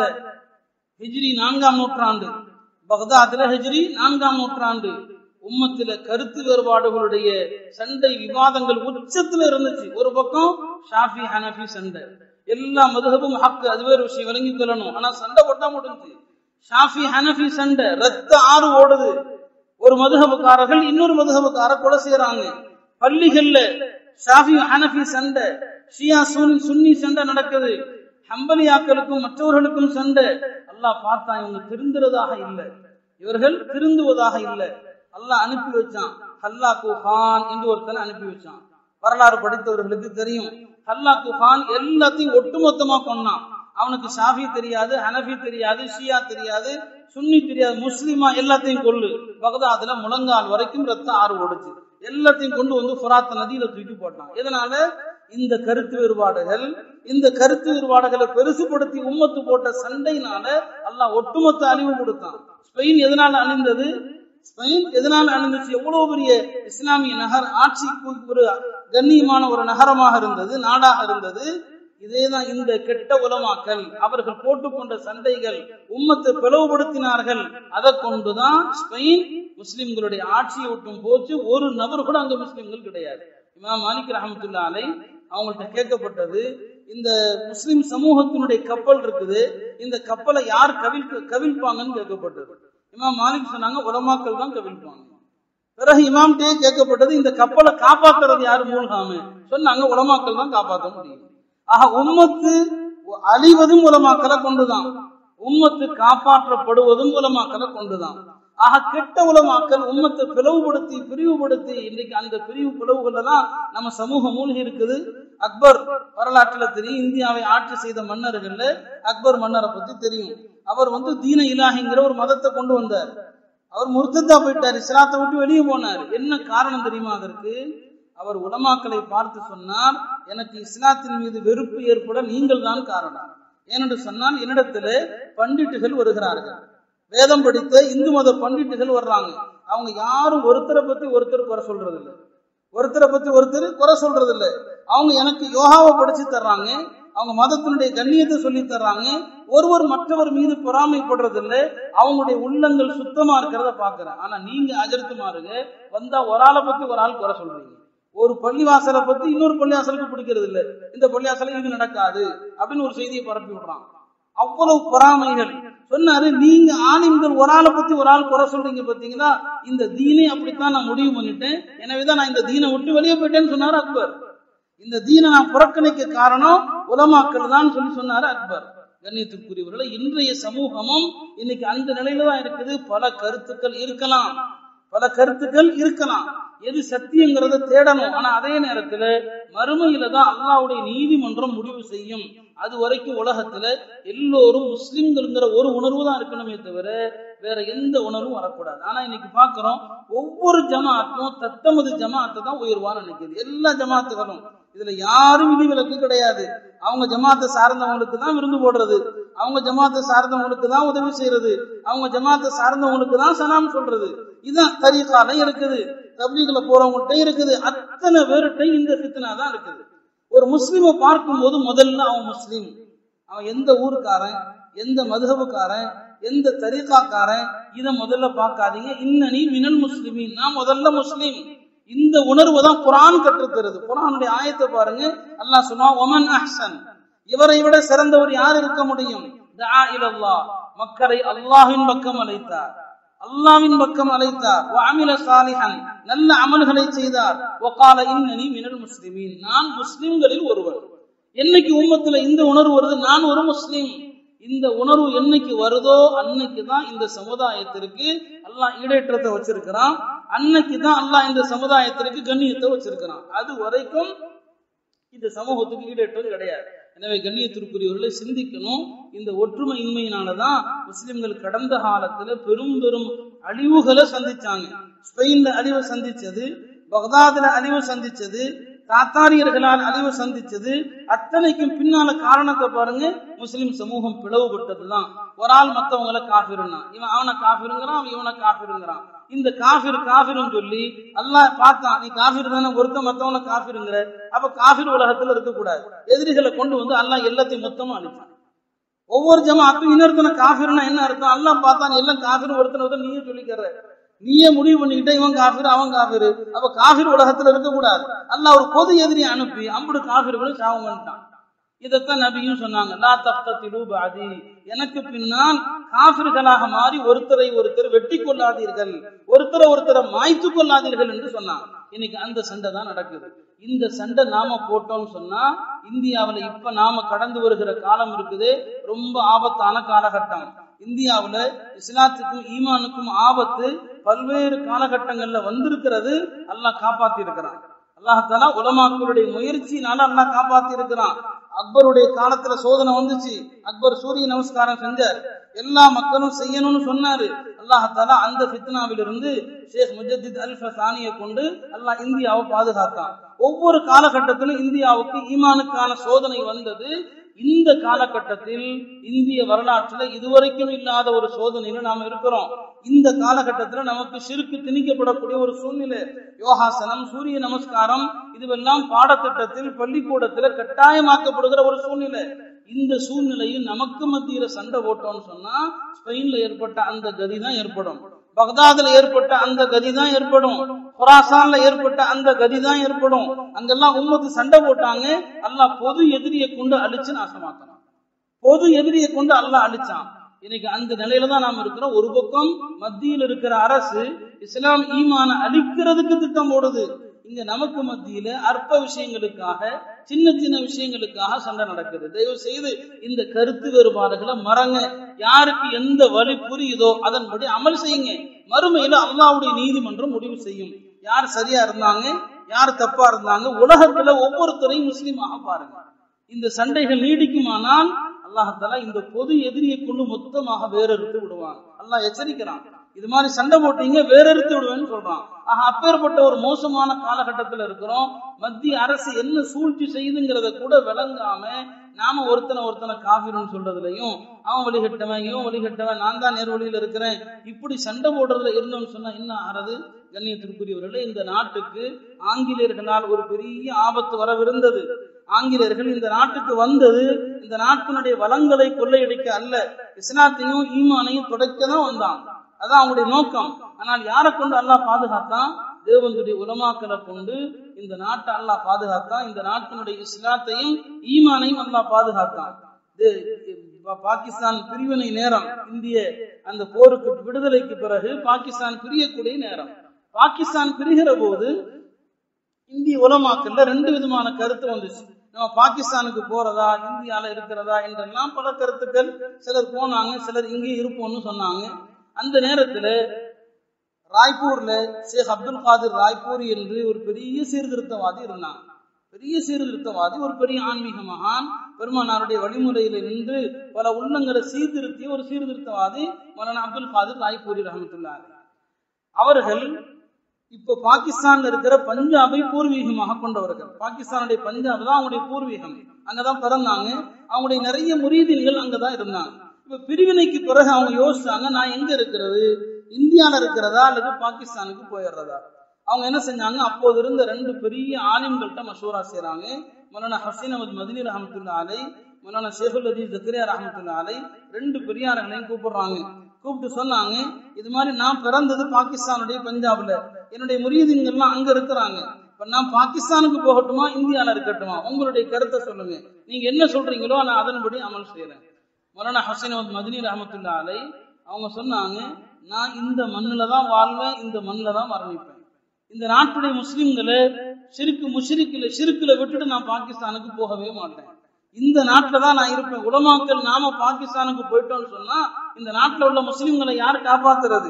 ஹிஜ்ரி நான்காம் நூற்றாண்டு பகதாதுல ஹிஜ்ரி நான்காம் நூற்றாண்டு உம்மத்தில கருத்து வேறுபாடுகளுடைய சண்டை விவாதங்கள் உச்சத்துல இருந்துச்சு ஒரு பக்கம் ஷாஃபி ஹனஃபி சண்டை எல்லா மதுகபும் ஹக்கு அது வேறு விஷயம் விளங்கி கொள்ளணும் ஆனா சண்டை போட்டா முடிஞ்சு ஷாஃபி ஹனஃபி சண்டை ரத்த ஆறு ஓடுது ஒரு மதுகபுக்காரர்கள் இன்னொரு மதுகபுக்கார கொலை செய்யறாங்க பள்ளிகள்ல ஷாஃபி ஹனஃபி சண்டை ஷியா சுன்னி சுன்னி சண்டை நடக்குது ஹம்பலியாக்களுக்கும் மற்றவர்களுக்கும் சண்டை அல்லாஹ் பார்த்தா இவங்க திருந்துறதாக இல்லை இவர்கள் திருந்துவதாக இல்லை அல்லாஹ் அனுப்பி வச்சான் ஹல்லாக்கு ஹான் என்று ஒருத்தனை அனுப்பி வச்சான் வரலாறு படித்தவர்களுக்கு தெரியும் ஹல்லாக்கு ஹான் எல்லாத்தையும் ஒட்டுமொத்தமா கொன்னான் அவனுக்கு ஷாஃபி தெரியாது ஹனஃபி தெரியாது ஷியா தெரியாது சுன்னி தெரியாது முஸ்லிமா எல்லாத்தையும் கொள்ளு பகதாதுல முழங்கால் வரைக்கும் ரத்தம் ஆறு ஓடுச்சு எல்லாத்தையும் கொண்டு வந்து ஃபுராத் நதியில தூக்கி போட்டான் இதனால இந்த கருத்து வேறுபாடுகள் இந்த கருத்து வேறுபாடுகளை பெருசுபடுத்தி உம்மத்து போட்ட சண்டையினால அல்லாஹ் ஒட்டுமொத்த அழிவு கொடுத்தான் ஸ்பெயின் எதனால அழிந்தது ஸ்பெயின் எதனால அழிந்துச்சு எவ்வளவு பெரிய இஸ்லாமிய நகர் ஆட்சிக்கு ஒரு கண்ணியமான ஒரு நகரமாக இருந்தது நாடாக இருந்தது இதேதான் இந்த கெட்ட உலமாக்கல் அவர்கள் போட்டுக்கொண்ட சண்டைகள் உம்மத்தை பிளவுபடுத்தினார்கள் அதை கொண்டுதான் ஸ்பெயின் முஸ்லிம்களுடைய ஆட்சியை விட்டும் போச்சு ஒரு நபர் கூட அங்க முஸ்லிம்கள் கிடையாது இமாம் மாலிக் ரஹமத்துல்லா அலை அவங்கள்ட்ட கேட்கப்பட்டது இந்த முஸ்லிம் சமூகத்தினுடைய கப்பல் இருக்குது இந்த கப்பலை யார் கவிழ் கவிழ்ப்பாங்கன்னு கேட்கப்பட்டது இமாம் மாலிக் சொன்னாங்க உலமாக்கள் தான் கவிழ்ப்பாங்க பிறகு இமாம்கிட்டே கேட்கப்பட்டது இந்த கப்பலை காப்பாத்துறது யாரு மூழ்காம சொன்னாங்க உலமாக்கள் தான் காப்பாற்ற முடியும் ஆக உம்மத்து அழிவதும் உலமாக்களை கொண்டுதான் உம்மத்து காப்பாற்றப்படுவதும் உலமாக்களை கொண்டுதான் ஆக கெட்ட உலமாக்கள் உம்மத்தை பிளவுபடுத்தி பிரிவுபடுத்தி இன்னைக்கு அந்த பிரிவு பிளவுகள்ல தான் நம்ம சமூகம் மூழ்கி இருக்குது அக்பர் வரலாற்றுல தெரியும் இந்தியாவை ஆட்சி செய்த மன்னர்கள்ல அக்பர் மன்னரை பத்தி தெரியும் அவர் வந்து தீன இலாகிங்கிற ஒரு மதத்தை கொண்டு வந்தார் அவர் முர்த்ததா போயிட்டார் இஸ்லாத்தை விட்டு வெளியே போனார் என்ன காரணம் தெரியுமா அதற்கு அவர் உலமாக்களை பார்த்து சொன்னார் எனக்கு இஸ்லாத்தின் மீது வெறுப்பு ஏற்பட நீங்கள் தான் காரணம் ஏனென்று சொன்னால் என்னிடத்துல பண்டிட்டுகள் வருகிறார்கள் வேதம் படித்த இந்து மத பண்டிட்டுகள் வர்றாங்க அவங்க யாரும் ஒருத்தரை பத்தி ஒருத்தர் குறை சொல்றது இல்லை ஒருத்தரை பத்தி ஒருத்தர் குறை சொல்றது இல்லை அவங்க எனக்கு யோகாவை படிச்சு தர்றாங்க அவங்க மதத்தினுடைய கண்ணியத்தை சொல்லி தர்றாங்க ஒருவர் மற்றவர் மீது பொறாமைப்படுறது இல்லை அவங்களுடைய உள்ளங்கள் சுத்தமா இருக்கிறத பாக்குறேன் ஆனா நீங்க அஜர்த்து மாறுங்க வந்தா ஒரு ஆளை பத்தி ஒரு ஆள் குறை சொல்றீங்க ஒரு பள்ளிவாசலை பத்தி இன்னொரு பள்ளிவாசலுக்கு பிடிக்கிறது இல்லை இந்த பள்ளிவாசல இது நடக்காது அப்படின்னு ஒரு செய்தியை பரப்பி விடுறான் அவ்வளவு பொறாமைகள் சொன்னாரு நீங்க ஆலிம்கள் ஒரு ஆளை பத்தி ஒரு ஆள் குறை சொல்றீங்க பாத்தீங்களா இந்த தீனை அப்படித்தான் நான் முடிவு பண்ணிட்டேன் எனவேதான் நான் இந்த தீனை விட்டு வெளியே போயிட்டேன்னு சொன்னாரு அக்பர் இந்த தீனை நான் புறக்கணிக்க காரணம் உலமாக்கள் தான் சொல்லி சொன்னாரு அக்பர் கண்ணியத்திற்குரியவர்களை இன்றைய சமூகமும் இன்னைக்கு அந்த நிலையில தான் இருக்குது பல கருத்துக்கள் இருக்கலாம் பல கருத்துக்கள் இருக்கலாம் எது சத்தியங்கிறத தேடணும் ஆனா அதே நேரத்துல மறுமையில தான் அல்லாவுடைய நீதிமன்றம் முடிவு செய்யும் அது வரைக்கும் உலகத்துல எல்லோரும் முஸ்லிம்கள்ங்கிற ஒரு உணர்வு தான் இருக்கணுமே தவிர வேற எந்த உணர்வும் வரக்கூடாது ஆனா இன்னைக்கு பாக்குறோம் ஒவ்வொரு ஜமாத்தும் தத்தமது ஜமாத்தை தான் உயர்வான்னு நினைக்குது எல்லா ஜமாத்துகளும் இதுல யாரும் விதிவிலக்கு கிடையாது அவங்க ஜமாத்தை சார்ந்தவங்களுக்கு தான் விருந்து போடுறது அவங்க ஜமாத்தை சார்ந்தவங்களுக்கு தான் உதவி செய்யறது அவங்க ஜமாத்தை சார்ந்தவங்களுக்கு தான் சலாம் சொல்றது இதுதான் தரீகால இருக்குது தப்லீக்ல போறவங்கள்ட்ட இருக்குது அத்தனை பேர்கிட்ட இந்த ஃபித்னா தான் இருக்குது ஒரு முஸ்லிமை பார்க்கும்போது முதல்ல அவன் முஸ்லீம் அவன் எந்த ஊருக்காரன் எந்த மதுகபுக்காரன் எந்த தரீகாக்காரன் இதை முதல்ல பார்க்காதீங்க இன்னனி மினல் முஸ்லிமின் நான் முதல்ல முஸ்லீம் இந்த உணர்வு தான் குரான் கற்றுத்தருது குரானுடைய ஆயத்தை பாருங்க அல்லாஹ் சொன்னா ஒமன் அஹ்சன் இவரை விட சிறந்தவர் யார் இருக்க முடியும் தஆ இலல்லாஹ் மக்களை அல்லாஹ்வின் பக்கம் அழைத்தார் அல்லாவின் பக்கம் அழைத்தார் வாமில சாலிஹன் நல்ல அமல்களை செய்தார் ஒகால இன்னனி மினல் முஸ்லிமீன் நான் முஸ்லிம்களில் ஒருவர் என்னைக்கு உம்மத்துல இந்த உணர்வு வருது நான் ஒரு முஸ்லிம் இந்த உணர்வு என்னைக்கு வருதோ அன்னைக்கு தான் இந்த சமுதாயத்திற்கு அல்லாஹ் ஈடேற்றத்தை வச்சிருக்கிறான் அன்னைக்கு தான் அல்லாஹ் இந்த சமுதாயத்திற்கு கண்ணியத்தை வச்சிருக்கிறான் அது வரைக்கும் இந்த சமூகத்துக்கு ஈடேற்றது கிடையாது எனவே கண்ணியத்திற்குரியவர்களை சிந்திக்கணும் இந்த ஒற்றுமை இன்மையினாலதான் முஸ்லிம்கள் கடந்த காலத்துல பெரும் பெரும் அழிவுகளை சந்திச்சாங்க ஸ்பெயின்ல அழிவு சந்திச்சது பக்தாதுல அழிவு சந்திச்சது தாத்தாரியர்களால் அழிவு சந்திச்சது அத்தனைக்கும் பின்னால காரணத்தை பாருங்க முஸ்லிம் சமூகம் பிளவுபட்டதுதான் ஒரு ஆள் மத்தவங்களை காஃபிருன்னா இவன் அவனை காஃபிருங்கிறான் அவன் இவனை காஃபிருங்கிறான் இந்த காஃபிர் காஃபிர்னு சொல்லி அல்லாஹ் பார்த்தான் நீ காஃபிர் தானே ஒருத்த மத்தவனை காஃபிருங்கிற அப்ப காஃபிர் உலகத்துல இருக்கக்கூடாது எதிரிகளை கொண்டு வந்து அல்லாஹ் எல்லாத்தையும் மொத்தமா அழிச்சான் ஒவ்வொரு ஜமாத்தும் இன்னொருத்தனை காஃபிர்னா என்ன இருக்கும் அல்லாஹ் பார்த்தான் எல்லாம் காஃபிர் ஒருத்தனை ஒருத்தன் நீயே சொல்லிக்கிற நீயே முடிவு பண்ணிக்கிட்ட இவன் காஃபிர் அவன் காஃபிர் அப்ப காஃபிர் உலகத்துல இருக்கக்கூடாது அல்லாஹ் ஒரு பொது எதிரி அனுப்பி அம்புடு காஃபிர்களும் சாவங்கன்ட்டான் இதைத்தான் நபியும் சொன்னாங்க லா தப்தத்திலு பாதி எனக்கு பின்னால் காபிர்களாக மாறி ஒருத்தரை ஒருத்தர் வெட்டி கொள்ளாதீர்கள் ஒருத்தரை ஒருத்தரை மாய்த்து கொள்ளாதீர்கள் என்று சொன்னாங்க இன்னைக்கு அந்த சண்டை தான் நடக்குது இந்த சண்டை நாம போட்டோம்னு சொன்னா இந்தியாவுல இப்ப நாம கடந்து வருகிற காலம் இருக்குது ரொம்ப ஆபத்தான காலகட்டம் இந்தியாவுல இஸ்லாத்துக்கும் ஈமானுக்கும் ஆபத்து பல்வேறு காலகட்டங்கள்ல வந்திருக்கிறது அல்லாஹ் காப்பாத்தி இருக்கிறான் அல்லாஹாலா உலமாக்களுடைய முயற்சினால அல்லாஹ் காப்பாத்தி இருக்கிறான் அக்பருடைய காலத்துல சோதனை வந்துச்சு அக்பர் சூரிய நமஸ்காரம் செஞ்சார் எல்லா மக்களும் செய்யணும்னு சொன்னாரு அல்லாஹாலா அந்த ஃபித்னாவிலிருந்து ஷேக் முஜத்தித் அல்ஃப சானியை கொண்டு அல்லாஹ் இந்தியாவை பாதுகாத்தான் ஒவ்வொரு காலகட்டத்திலும் இந்தியாவுக்கு ஈமானுக்கான சோதனை வந்தது இந்த காலகட்டத்தில் இந்திய வரலாற்றுல இதுவரைக்கும் இல்லாத ஒரு சோதனையில நாம இருக்கிறோம் இந்த காலகட்டத்துல நமக்கு சிறுக்கு திணிக்கப்படக்கூடிய ஒரு சூழ்நிலை யோகாசனம் சூரிய நமஸ்காரம் இதுவெல்லாம் பாடத்திட்டத்தில் பள்ளிக்கூடத்துல கட்டாயமாக்கப்படுகிற ஒரு சூழ்நிலை இந்த சூழ்நிலையில் நமக்கு மத்தியில சண்டை போட்டோம்னு சொன்னா ஸ்பெயின்ல ஏற்பட்ட அந்த கதி தான் ஏற்படும் பக்தாதுல ஏற்பட்ட அந்த கதி தான் ஏற்படும் குராசான்ல ஏற்பட்ட அந்த கதி தான் ஏற்படும் அங்கெல்லாம் உம்மத்து சண்டை போட்டாங்க அல்லாஹ் பொது எதிரியை கொண்டு அழிச்சு நாசமாக்கணும் பொது எதிரியை கொண்டு அல்லாஹ் அழிச்சான் இன்னைக்கு அந்த நிலையில தான் நாம் இருக்கிறோம் ஒரு பக்கம் மத்தியில் இருக்கிற அரசு இஸ்லாம் ஈமான அழிக்கிறதுக்கு திட்டம் போடுது இங்க நமக்கு மத்தியில அற்ப விஷயங்களுக்காக சின்ன சின்ன விஷயங்களுக்காக சண்டை நடக்குது தயவு செய்து இந்த கருத்து வேறுபாடுகளை மறங்க யாருக்கு எந்த வழி புரியுதோ அதன்படி அமல் செய்யுங்க மறுமையில அல்லாவுடைய நீதிமன்றம் முடிவு செய்யும் யார் சரியா இருந்தாங்க யார் தப்பா இருந்தாங்க உலகத்துல ஒவ்வொருத்தரையும் முஸ்லீமாக பாருங்க இந்த சண்டைகள் நீடிக்குமானால் அல்லாஹால இந்த பொது எதிரியை கொண்டு மொத்தமாக வேறறுத்து விடுவான் அல்லாஹ் எச்சரிக்கிறான் இது மாதிரி சண்டை போட்டீங்க வேறறுத்து விடுவேன்னு சொல்றான் ஆக அப்பேற்பட்ட ஒரு மோசமான காலகட்டத்துல இருக்கிறோம் மத்திய அரசு என்ன சூழ்ச்சி செய்யுதுங்கிறத கூட விளங்காம நாம ஒருத்தனை ஒருத்தனை காஃபிர்னு சொல்றதுலயும் அவன் வழிகட்டவன் இவன் வழிகட்டவன் நான் தான் நேர் வழியில இருக்கிறேன் இப்படி சண்டை போடுறதுல இருந்தோம்னு சொன்னா என்ன ஆறது கண்ணியத்திற்குரியவர்களே இந்த நாட்டுக்கு ஆங்கிலேயர்களால் ஒரு பெரிய ஆபத்து வரவிருந்தது ஆங்கிலேயர்கள் இந்த நாட்டுக்கு வந்தது இந்த நாட்டினுடைய வளங்களை கொள்ளையடிக்க அல்ல இஸ்லாத்தையும் ஈமானையும் தொடக்க தான் வந்தாங்க அதான் அவங்களுடைய நோக்கம் ஆனால் யாரை கொண்டு அல்லாஹ் பாதுகாத்தான் தேவனுடைய உலமாக்களை கொண்டு இந்த நாட்டை அல்லாஹ் பாதுகாத்தான் இந்த நாட்டினுடைய இஸ்லாத்தையும் ஈமானையும் அல்லாஹ் பாதுகாத்தான் பாகிஸ்தான் பிரிவினை நேரம் இந்திய அந்த போருக்கு விடுதலைக்கு பிறகு பாகிஸ்தான் பிரியக்கூடிய நேரம் பாகிஸ்தான் பிரிகிற போது இந்திய உலமாக்கல்ல ரெண்டு விதமான கருத்து வந்துச்சு நம்ம பாகிஸ்தானுக்கு போறதா இந்தியால இருக்கிறதா என்றெல்லாம் பல கருத்துக்கள் சிலர் போனாங்க சிலர் இங்கே இருப்போம்னு சொன்னாங்க அந்த நேரத்துல ராய்ப்பூர்ல ஷேக் அப்துல் காதிர் ராய்ப்பூர் என்று ஒரு பெரிய சீர்திருத்தவாதி இருந்தாங்க பெரிய சீர்திருத்தவாதி ஒரு பெரிய ஆன்மீக மகான் பெருமானாருடைய வழிமுறையில நின்று பல உள்ளங்களை சீர்திருத்திய ஒரு சீர்திருத்தவாதி மௌலானா அப்துல் காதிர் ராய்ப்பூரி ரஹமத்துல்லாரு அவர்கள் இப்போ பாகிஸ்தான்ல இருக்கிற பஞ்சாபை பூர்வீகமாக கொண்டவர்கள் பாகிஸ்தானுடைய பஞ்சாப் தான் அவங்களுடைய பூர்வீகம் அங்கதான் பிறந்தாங்க அவங்களுடைய நிறைய முரீதின்கள் அங்கதான் இருந்தாங்க இப்ப பிரிவினைக்கு பிறகு அவங்க யோசிச்சாங்க நான் எங்க இருக்கிறது இந்தியால இருக்கிறதா அல்லது பாகிஸ்தானுக்கு போயிடுறதா அவங்க என்ன செஞ்சாங்க அப்போது இருந்த ரெண்டு பெரிய ஆலிம்கள்ட்ட மசூரா செய்யறாங்க மௌலானா ஹசீன் அஹமது மதினி ரஹமத்துல்லா அலை மௌலானா ஷேகுல் அஜீஸ் ஜக்கரியா ரஹமத்துல்லா அலை ரெண்டு பெரியார்களையும் கூப்பிடுறாங்க கூப்பிட்டு சொன்னாங்க இது மாதிரி நான் பிறந்தது பாகிஸ்தானுடைய பஞ்சாப்ல என்னுடைய முறியதீன்கள்லாம் அங்க இருக்கிறாங்க இப்ப நான் பாகிஸ்தானுக்கு போகட்டுமா இந்தியால இருக்கட்டுமா உங்களுடைய கருத்தை சொல்லுங்க நீங்க என்ன சொல்றீங்களோ நான் அதன்படி அமல் செய்யறேன் மௌலானா ஹசீன் அஹமது மதினி ரஹமத்துல்லா அலை அவங்க சொன்னாங்க நான் இந்த மண்ணில தான் வாழ்வேன் இந்த மண்ணில தான் மரணிப்பேன் இந்த நாட்டுடைய முஸ்லிம்களை சிறுக்கு முஷிரிக்கில் சிறுக்குல விட்டுட்டு நான் பாகிஸ்தானுக்கு போகவே மாட்டேன் இந்த நாட்டுல தான் நான் இருப்பேன் உலமாக்கள் நாம பாகிஸ்தானுக்கு போயிட்டோம்னு சொன்னா இந்த நாட்டுல உள்ள முஸ்லிம்களை யார் காப்பாத்துறது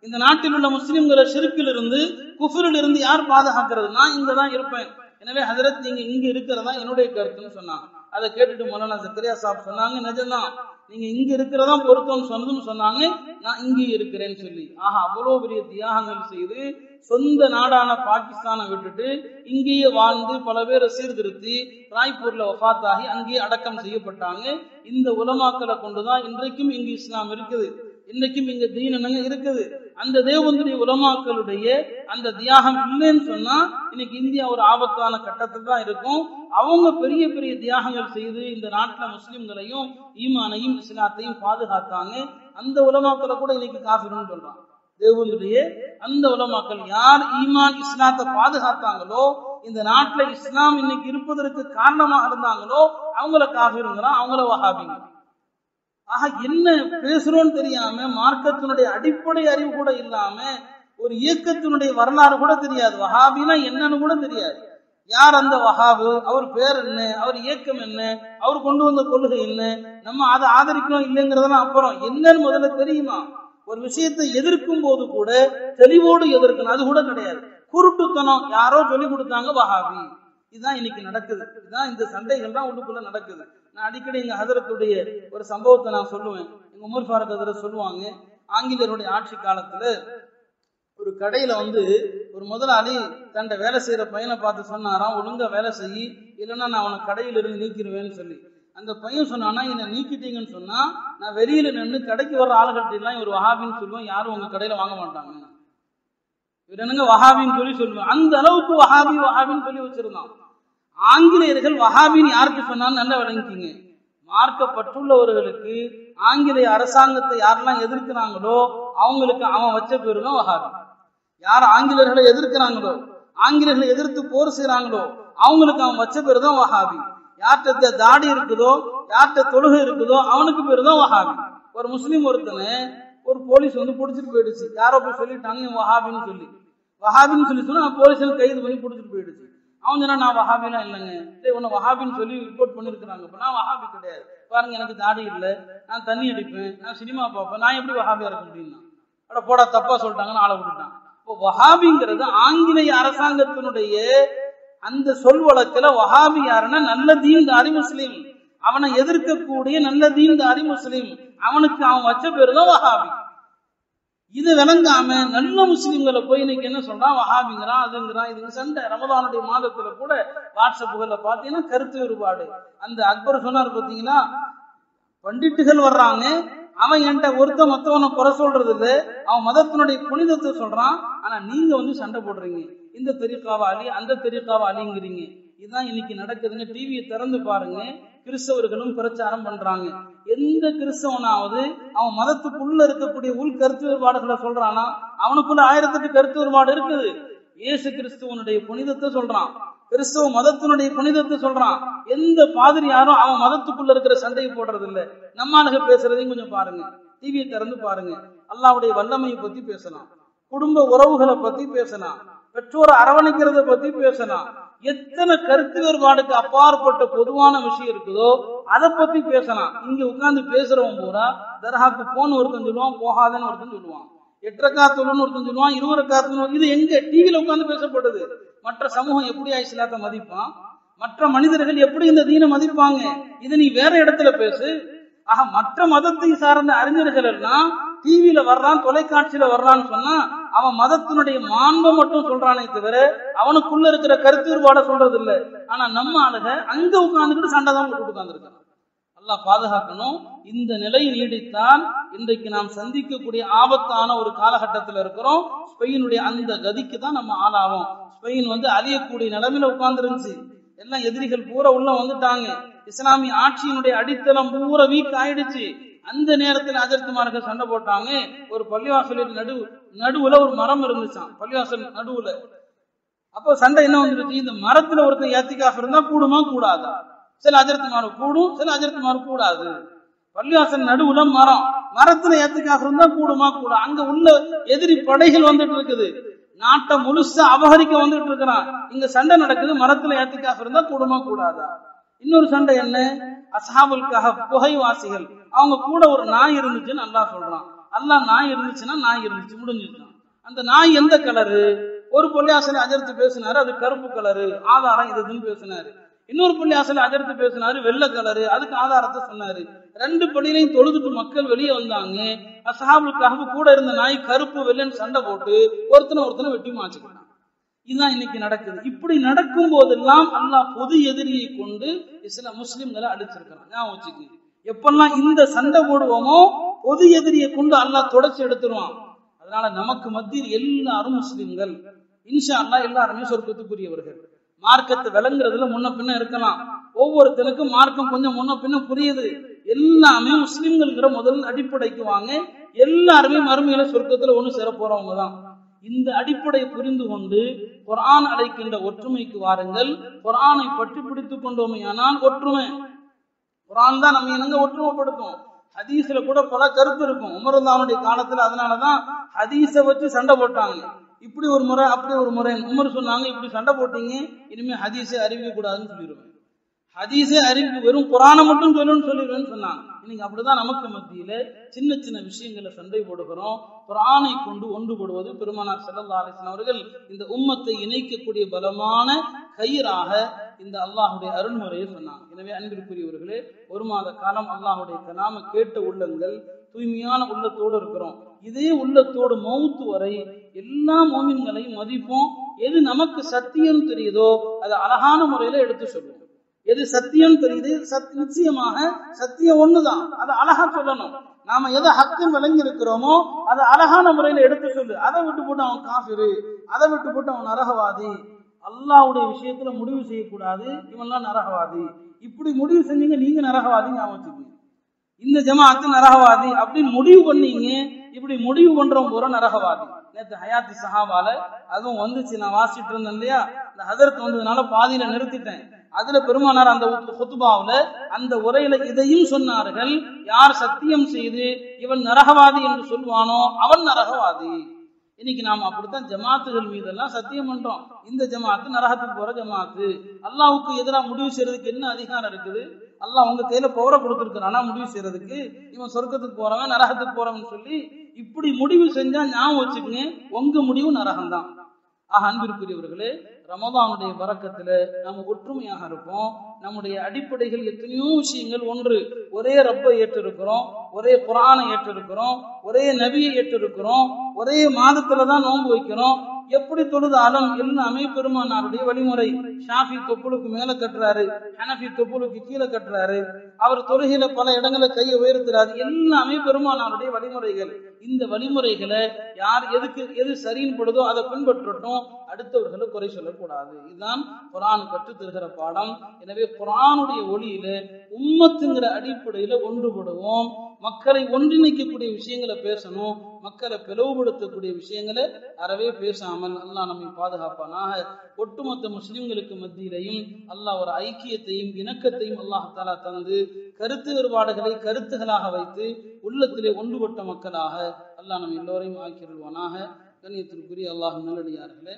இந்த நாட்டில் உள்ள முஸ்லிம்களை ஷிருக்கில் இருந்து குஃபரில் இருந்து யார் பாதுகாக்கிறது நான் இங்க தான் இருப்பேன் எனவே ஹஜரத் நீங்க இங்க இருக்கிறதா என்னுடைய கருத்துன்னு சொன்னாங்க அதை கேட்டுட்டு மௌலானா ஜக்கரியா சாப் சொன்னாங்க நிஜம்தான் நீங்க இங்க இருக்கிறதா பொருத்தம்னு சொன்னதுன்னு சொன்னாங்க நான் இங்கே இருக்கிறேன்னு சொல்லி ஆஹா அவ்வளவு பெரிய தியாகங்கள் செய்து சொந்த நாடான பாகிஸ்தானை விட்டுட்டு இங்கேயே வாழ்ந்து பல பேரை சீர்திருத்தி ராய்ப்பூர்ல வஃபாத்தாகி அங்கேயே அடக்கம் செய்யப்பட்டாங்க இந்த உலமாக்களை கொண்டுதான் இன்றைக்கும் இங்கு இஸ்லாம் இருக்குது இன்னைக்கும் இங்க தீன் என்னங்க இருக்குது அந்த தேவந்துடைய உலமாக்களுடைய அந்த தியாகம் இல்லைன்னு சொன்னா இன்னைக்கு இந்தியா ஒரு ஆபத்தான கட்டத்தில் தான் இருக்கும் அவங்க பெரிய பெரிய தியாகங்கள் செய்து இந்த நாட்டுல முஸ்லிம்களையும் ஈமானையும் இஸ்லாத்தையும் பாதுகாத்தாங்க அந்த உலமாக்களை கூட இன்னைக்கு காஃபிர்னு சொல்றான் தேவனுடைய அந்த உலமாக்கள் யார் ஈமான் இஸ்லாத்தை பாதுகாத்தாங்களோ இந்த நாட்டுல இஸ்லாம் இன்னைக்கு இருப்பதற்கு காரணமாக இருந்தாங்களோ அவங்கள காஃபிருங்கிறான் அவங்கள வஹாபிங்க ஆக என்ன பேசுறோம்னு தெரியாம மார்க்கத்தினுடைய அடிப்படை அறிவு கூட இல்லாம ஒரு இயக்கத்தினுடைய வரலாறு கூட தெரியாது வஹாபினா என்னன்னு கூட தெரியாது யார் அந்த வஹாபு அவர் பேர் என்ன அவர் இயக்கம் என்ன அவர் கொண்டு வந்த கொள்கை என்ன நம்ம அதை ஆதரிக்கணும் இல்லைங்கிறதெல்லாம் அப்புறம் என்னன்னு முதல்ல தெரியுமா ஒரு விஷயத்தை எதிர்க்கும் போது கூட தெளிவோடு எதிர்க்கணும் அது கூட கிடையாது குருட்டுத்தனம் யாரோ சொல்லி கொடுத்தாங்க வஹாபி இதுதான் இன்னைக்கு நடக்குது இதுதான் இந்த சண்டைகள் தான் உள்ளுக்குள்ள நடக்குது நான் அடிக்கடி எங்க ஹதரத்துடைய ஒரு சம்பவத்தை நான் சொல்லுவேன் எங்க உமர் ஃபாரூக் ஹதரத் சொல்லுவாங்க ஆங்கிலேயருடைய ஆட்சி காலத்துல ஒரு கடையில வந்து ஒரு முதலாளி தன்னை வேலை செய்யற பையனை பார்த்து சொன்னாராம் ஒழுங்கா வேலை செய் இல்லைன்னா நான் அவனை கடையில இருந்து நீக்கிடுவேன்னு சொல்லி அந்த பையன் சொன்னானா என்னை நீக்கிட்டீங்கன்னு சொன்னா நான் வெளியில நின்று கடைக்கு வர்ற ஆளுகள்ட்ட எல்லாம் இவர் வஹாபின்னு சொல்லுவேன் யாரும் உங்க கடையில வாங்க மாட்டாங்க இவர் என்னங்க வஹாபின்னு சொல்லி சொல்லுவேன் அந்த அளவுக்கு வஹாபி வஹாபின்னு சொல்லி வச்சிருந்தான் ஆங்கிலேயர்கள் வஹாபின்னு யாருக்கு சொன்னாலும் நல்லா விளங்கிக்கிங்க மார்க்கப்பட்டுள்ளவர்களுக்கு ஆங்கிலேய அரசாங்கத்தை யாரெல்லாம் எதிர்க்கிறாங்களோ அவங்களுக்கு அவன் வச்ச பேரு தான் வஹாபி யார் ஆங்கிலேயர்களை எதிர்க்கிறாங்களோ ஆங்கிலேயர்களை எதிர்த்து போர் செய்யறாங்களோ அவங்களுக்கு அவன் வச்ச பேரு தான் வஹாபி யார்கிட்ட தாடி இருக்குதோ யார்கிட்ட தொழுகை இருக்குதோ அவனுக்கு பேரு தான் வஹாபி ஒரு முஸ்லீம் ஒருத்தனை ஒரு போலீஸ் வந்து பிடிச்சிட்டு போயிடுச்சு யாரோ போய் சொல்லிட்டாங்க இவன் வஹாபின்னு சொல்லி வஹாபின்னு சொல்லி சொன்னா போலீஸ் கைது பண்ணி பிடிச்சிட்டு போயிடுச்சு அவன் சொன்னா நான் வஹாபிலாம் இல்லைங்க இல்லை உன்னை வஹாபின்னு சொல்லி ரிப்போர்ட் பண்ணிருக்கிறாங்க இப்ப நான் வஹாபி கிடையாது பாருங்க எனக்கு தாடி இல்லை நான் தண்ணி அடிப்பேன் நான் சினிமா பார்ப்பேன் நான் எப்படி வஹாபியா இருக்க முடியும்னா அட போடா தப்பா சொல்லிட்டாங்கன்னு ஆளை விட்டுட்டான் இப்போ வஹாபிங்கிறது ஆங்கிலேய அரசாங்கத்தினுடைய அந்த சொல் வழக்குல வஹாபி யாருன்னா நல்ல தீன்தாரி முஸ்லீம் அவனை எதிர்க்கக்கூடிய நல்ல தீன்தாரி முஸ்லீம் அவனுக்கு அவன் வச்ச பேரு தான் வஹாபி இது விளங்காம நல்ல முஸ்லிம்களை போய் இன்னைக்கு என்ன சொல்றான் வஹாபிங்கிறான் அதுங்கிறான் இதுங்க சண்டை ரமதானுடைய மாதத்துல கூட வாட்ஸ்அப்புகள்ல பாத்தீங்கன்னா கருத்து வேறுபாடு அந்த அக்பர் சொன்னார் பாத்தீங்கன்னா பண்டிட்டுகள் வர்றாங்க அவன் என்கிட்ட ஒருத்த மத்தவனை குறை சொல்றது இல்ல அவன் மதத்தினுடைய புனிதத்தை சொல்றான் ஆனா நீங்க வந்து சண்டை போடுறீங்க இந்த தெரியக்காவா அலி அந்த தெரியக்காவா அலிங்கிறீங்க இதுதான் இன்னைக்கு நடக்குதுங்க டிவியை திறந்து பாருங்க கிறிஸ்தவர்களும் பிரச்சாரம் பண்றாங்க எந்த கிறிஸ்தவனாவது அவன் மதத்துக்குள்ள இருக்கக்கூடிய உள் கருத்து வேறுபாடுகளை சொல்றானா அவனுக்குள்ள ஆயிரத்தெட்டு கருத்து வேறுபாடு இருக்குது இயேசு கிறிஸ்துவனுடைய புனிதத்தை சொல்றான் கிறிஸ்தவ மதத்தினுடைய புனிதத்தை சொல்றான் எந்த பாதிரியாரும் அவன் மதத்துக்குள்ள இருக்கிற சண்டையை போடுறது இல்ல நம்ம ஆளுக பேசுறதையும் கொஞ்சம் பாருங்க டிவியை திறந்து பாருங்க அல்லாவுடைய வல்லமையை பத்தி பேசலாம் குடும்ப உறவுகளை பத்தி பேசலாம் பெற்றோரை அரவணைக்கிறத பத்தி பேசலாம் எத்தனை கருத்து வேறுபாடுக்கு அப்பாற்பட்ட பொதுவான விஷயம் இருக்குதோ அதை பத்தி பேசலாம் இங்க உட்கார்ந்து பேசுறவன் பூரா தர்காக்கு போன் ஒருத்தன் சொல்லுவான் போகாதன்னு ஒருத்தன் சொல்லுவான் எட்டரைக்கா தொழுன்னு ஒருத்தன் சொல்லுவான் இருவரக்கா தொழு இது எங்க டிவியில உட்கார்ந்து பேசப்படுது மற்ற சமூகம் எப்படி இஸ்லாத்தை மதிப்பான் மற்ற மனிதர்கள் எப்படி இந்த தீனை மதிப்பாங்க இது நீ வேற இடத்துல பேசு ஆக மற்ற மதத்தை சார்ந்த அறிஞர்கள் எல்லாம் டிவியில வர்றான் தொலைக்காட்சியில வர்றான்னு சொன்னா அவன் மதத்தினுடைய மாண்பை மட்டும் சொல்றானே தவிர அவனுக்குள்ள இருக்கிற கருத்து வேறுபாட சொல்றது இல்ல ஆனா நம்ம ஆளுக அங்க உட்கார்ந்துக்கிட்டு சண்டை தான் போட்டு உட்கார்ந்துருக்கான் அல்லாஹ் பாதுகாக்கணும் இந்த நிலை நீடித்தால் இன்றைக்கு நாம் சந்திக்கக்கூடிய ஆபத்தான ஒரு காலகட்டத்தில் இருக்கிறோம் ஸ்பெயினுடைய அந்த கதிக்கு தான் நம்ம ஆளாவோம் ஸ்பெயின் வந்து அழியக்கூடிய நிலைமையில உட்கார்ந்து இருந்துச்சு எல்லாம் எதிரிகள் பூரா உள்ள வந்துட்டாங்க இஸ்லாமிய ஆட்சியினுடைய அடித்தளம் பூரா வீக் ஆயிடுச்சு அந்த நேரத்தில் அஜர்த்துமார்கள் சண்டை போட்டாங்க ஒரு பள்ளிவாசலின் நடு நடுவுல ஒரு மரம் இருந்துச்சான் பள்ளிவாசல் நடுவுல அப்போ சண்டை என்ன வந்துருச்சு இந்த மரத்துல ஒருத்தன் ஏத்திக்காக இருந்தா கூடுமா கூடாதா சில அஜர்த்துமாரு கூடும் சில அஜர்த்துமாரு கூடாது பள்ளிவாசல் நடுவுல மரம் மரத்துல ஏத்துக்காக இருந்தா கூடுமா கூட அங்க உள்ள எதிரி படைகள் வந்துட்டு இருக்குது நாட்டை முழுசா அபகரிக்க வந்துட்டு இருக்கிறான் இங்க சண்டை நடக்குது மரத்துல ஏத்துக்காக இருந்தா கூடுமா கூடாதா இன்னொரு சண்டை என்ன அசாபுல்காக புகைவாசிகள் அவங்க கூட ஒரு நாய் இருந்துச்சுன்னு நல்லா சொல்றான் அல்லாஹ் நாய் இருந்துச்சுன்னா நாய் இருந்துச்சு முடிஞ்சுட்டான் அந்த நாய் எந்த கலரு ஒரு பள்ளியாசல அஜர்த்து பேசினாரு அது கருப்பு கலரு ஆதாரம் இதுன்னு பேசினாரு இன்னொரு பள்ளியாசல அஜர்த்து பேசினாரு வெள்ளை கலரு அதுக்கு ஆதாரத்தை சொன்னாரு ரெண்டு பள்ளியிலையும் தொழுதுட்டு மக்கள் வெளியே வந்தாங்க அசாபுக்காக கூட இருந்த நாய் கருப்பு வெள்ளைன்னு சண்டை போட்டு ஒருத்தனை ஒருத்தனை வெட்டி மாச்சுக்கிட்டான் இதுதான் இன்னைக்கு நடக்குது இப்படி நடக்கும் போதெல்லாம் அல்லாஹ் பொது எதிரியை கொண்டு சில முஸ்லிம்களை அடிச்சிருக்கிறான் ஞாபகம் வச்சுக்கோங்க எப்பெல்லாம் இந்த சண்டை போடுவோமோ பொது எதிரியை கொண்டு அல்லாஹ் தொடச்சி எடுத்துருவான் அதனால நமக்கு மத்தியில் எல்லாரும் முஸ்லிம்கள் இன்ஷா அல்லாஹ் எல்லாருமே சொர்க்கத்துக்குரியவர்கள் மார்க்கத்தை விளங்குறதுல முன்ன பின்ன இருக்கலாம் ஒவ்வொருத்தனுக்கும் மார்க்கம் கொஞ்சம் முன்ன பின்ன புரியுது எல்லாமே முஸ்லிம்கள்ங்கிற முதல் அடிப்படைக்கு வாங்க எல்லாருமே மறுமையில சொர்க்கத்துல ஒண்ணு சேர போறவங்க தான் இந்த அடிப்படை புரிந்து கொண்டு குரான் அழைக்கின்ற ஒற்றுமைக்கு வாருங்கள் குரானை பற்றி பிடித்துக் கொண்டோமையானால் ஒற்றுமை குரான் தான் நம்ம என்னங்க ஒற்றுமைப்படுத்தும் ஹதீஸ்ல கூட பல கருத்து இருக்கும் உமருல்லாவுடைய காலத்துல அதனாலதான் ஹதீஸை வச்சு சண்டை போட்டாங்க இப்படி ஒரு முறை அப்படி ஒரு முறை உமர் சொன்னாங்க இப்படி சண்டை போட்டீங்க இனிமே ஹதீஸை அறிவிக்க கூடாதுன்னு சொல்லிடுவேன் ஹதீஸே அறிவிப்பு வெறும் குரானை மட்டும் சொல்லணும்னு சொல்லிடுவேன்னு சொன்னாங்க இன்னைக்கு அப்படிதான் நமக்கு மத்தியில சின்ன சின்ன விஷயங்களை சண்டை போடுகிறோம் குரானை கொண்டு ஒன்றுபடுவது பெருமானார் செல்லல்லா அலிஸ்லாம் அவர்கள் இந்த உம்மத்தை இணைக்கக்கூடிய பலமான கயிறாக இந்த அல்லாஹுடைய அருள்முறையை சொன்னாங்க எனவே அன்பிற்குரியவர்களே ஒரு மாத காலம் அல்லாஹுடைய கலாம கேட்ட உள்ளங்கள் தூய்மையான உள்ளத்தோடு இருக்கிறோம் இதே உள்ளத்தோடு மௌத்து வரை எல்லா மோமின்களையும் மதிப்போம் எது நமக்கு சத்தியம் தெரியுதோ அதை அழகான முறையில எடுத்து சொல்லுவோம் எது சத்தியம் தெரியுது சத் நிச்சயமாக சத்தியம் ஒண்ணுதான் அதை அழகா சொல்லணும் நாம எதை ஹக்குன்னு விளங்கி இருக்கிறோமோ அதை அழகான முறையில எடுத்து சொல்லு அதை விட்டு போட்டு அவன் காஃபிரு அதை விட்டு போட்டு அவன் நரகவாதி அல்லாவுடைய விஷயத்துல முடிவு செய்யக்கூடாது இவன்லாம் நரகவாதி இப்படி முடிவு செஞ்சீங்க நீங்க நரகவாதி ஞாபகம் வச்சுக்கோங்க இந்த ஜமாத்து நரகவாதி அப்படின்னு முடிவு பண்ணீங்க இப்படி முடிவு பண்றவங்க பூரா நரகவாதி நேற்று ஹயாத்தி சஹாபால அதுவும் வந்துச்சு நான் வாசிட்டு இருந்தேன் இல்லையா இந்த ஹதரத் வந்ததுனால பாதியில நிறுத்திட்டேன் அதுல பெருமானார் அந்த குத்துபாவுல அந்த உரையில இதையும் சொன்னார்கள் யார் சத்தியம் செய்து இவன் நரகவாதி என்று சொல்வானோ அவன் நரகவாதி இன்னைக்கு நாம அப்படித்தான் ஜமாத்துகள் மீதெல்லாம் சத்தியம் பண்றோம் இந்த ஜமாத்து நரகத்துக்கு போற ஜமாத்து அல்லாவுக்கு எதிராக முடிவு செய்யறதுக்கு என்ன அதிகாரம் இருக்குது அல்லாஹ் உங்க கையில பவரை கொடுத்துருக்கானா முடிவு செய்யறதுக்கு இவன் சொர்க்கத்துக்கு போறவன் நரகத்துக்கு போறவன் சொல்லி இப்படி முடிவு செஞ்சா ஞாபகம் வச்சுக்கங்க உங்க முடிவு நரகம் தான் ஆக அன்பிற்குரியவர்களே ரமதானுடைய பறக்கத்துல நம்ம ஒற்றுமையாக இருப்போம் நம்முடைய அடிப்படைகள் எத்தனையோ விஷயங்கள் ஒன்று ஒரே ரப்பை ஏற்றிருக்கிறோம் ஒரே குரானை ஏற்றிருக்கிறோம் ஒரே நபியை ஏற்றிருக்கிறோம் ஒரே மாதத்துலதான் நோன்பு வைக்கிறோம் எப்படி தொழுதாலும் எல்லாமே பெருமானாருடைய வழிமுறை ஷாஃபி தொப்புளுக்கு மேல கட்டுறாரு ஹனஃபி தொப்புளுக்கு கீழே கட்டுறாரு அவர் தொழுகையில பல இடங்களை கையை உயர்த்துறாரு எல்லாமே பெருமானாருடைய வழிமுறைகள் இந்த வழிமுறைகளை யார் எதுக்கு எது சரின்னு படுதோ அதை பின்பற்றட்டும் அடுத்தவர்களை குறை சொல்லக்கூடாது இதுதான் குரான் கற்று தருகிற பாடம் எனவே குரானுடைய ஒளியில உம்மத்துங்கிற அடிப்படையில ஒன்றுபடுவோம் மக்களை ஒன்றிணைக்கக்கூடிய விஷயங்களை பேசணும் மக்களை பிளவுபடுத்தக்கூடிய விஷயங்களை அறவே பேசாமல் அல்லாஹ் நம்மை பாதுகாப்பானாக ஒட்டுமொத்த முஸ்லிம்களுக்கு மத்தியிலையும் அல்லாஹ் ஒரு ஐக்கியத்தையும் இணக்கத்தையும் அல்லாஹ் தாலா தந்து கருத்து வேறுபாடுகளை கருத்துகளாக வைத்து உள்ளத்திலே ஒன்றுபட்ட மக்களாக அல்லாஹ் நம்ம எல்லோரையும் ஆக்கிடுவானாக கண்ணியத்திற்குரிய அல்லாஹ் நல்லடியார்களே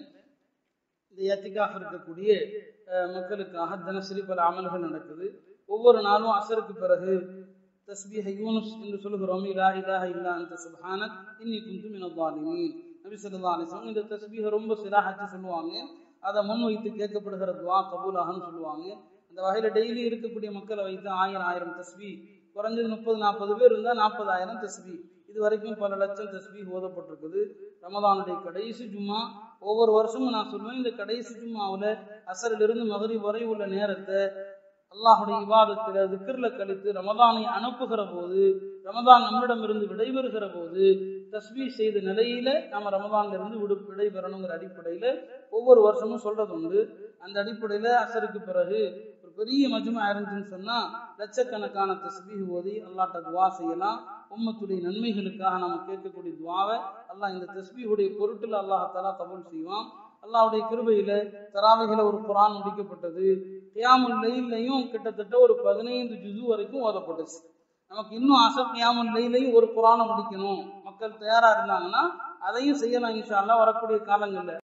இந்த ஏத்திக்காக இருக்கக்கூடிய மக்களுக்காக தினசரி பல அமல்கள் நடக்குது ஒவ்வொரு நாளும் அசருக்கு பிறகு தஸ்பீஹ யூனுஸ் என்று சொல்கிறோம் இலா இலாஹ இல்லா அந்த சுப்ஹானக் இன்னி குந்து மின ظالمين நபி ஸல்லல்லாஹு அலைஹி வஸல்லம் இந்த தஸ்பீஹ ரொம்ப சிராஹத்து சொல்லுவாங்க அதை முன் வைத்து கேட்கப்படுகிற துவா கபூலாகன்னு சொல்லுவாங்க அந்த வகையில டெய்லி இருக்கக்கூடிய மக்களை வைத்து ஆயிரம் ஆயிரம் தஸ்பி குறைஞ்சது முப்பது நாற்பது பேர் இருந்தால் நாற்பதாயிரம் தஸ்பி இது வரைக்கும் பல லட்சம் தஸ்பி ஓதப்பட்டிருக்குது ரமதானுடைய கடைசி ஜும்மா ஒவ்வொரு வருஷமும் நான் சொல்லுவேன் இந்த கடைசி ஜும்மாவில் அசரிலிருந்து மகரி வரை உள்ள நேரத்தை அல்லாஹுடைய விவாதத்தில் திக்கிர்ல கழித்து ரமதானை அனுப்புகிற போது ரமதான் நம்மிடமிருந்து விடைபெறுகிற போது தஸ்பீ செய்த நிலையில நம்ம ரமதான்ல இருந்து விடு விடைபெறணுங்கிற அடிப்படையில ஒவ்வொரு வருஷமும் சொல்றது உண்டு அந்த அடிப்படையில அசருக்கு பிறகு ஒரு பெரிய மஜ்மா இருந்துச்சுன்னு சொன்னா லட்சக்கணக்கான தஸ்பீ ஓதி அல்லாட்ட துவா செய்யலாம் உம்மத்துடைய நன்மைகளுக்காக நாம கேட்கக்கூடிய துவாவை அல்லாஹ் இந்த தஸ்பீஹுடைய பொருட்டில் அல்லாஹாலா கபூல் செய்வான் அல்லாவுடைய கிருபையில தராவைகள ஒரு குரான் முடிக்கப்பட்டது கியாமுல் லெயிலையும் கிட்டத்தட்ட ஒரு பதினைந்து ஜுது வரைக்கும் ஓதப்பட்டுச்சு நமக்கு இன்னும் ஆசை கியாமுல் லெயிலையும் ஒரு குரானை முடிக்கணும் மக்கள் தயாரா இருந்தாங்கன்னா அதையும் செய்யலாம் இன்ஷா அல்லாஹ் வரக்கூடிய காலங்கள்ல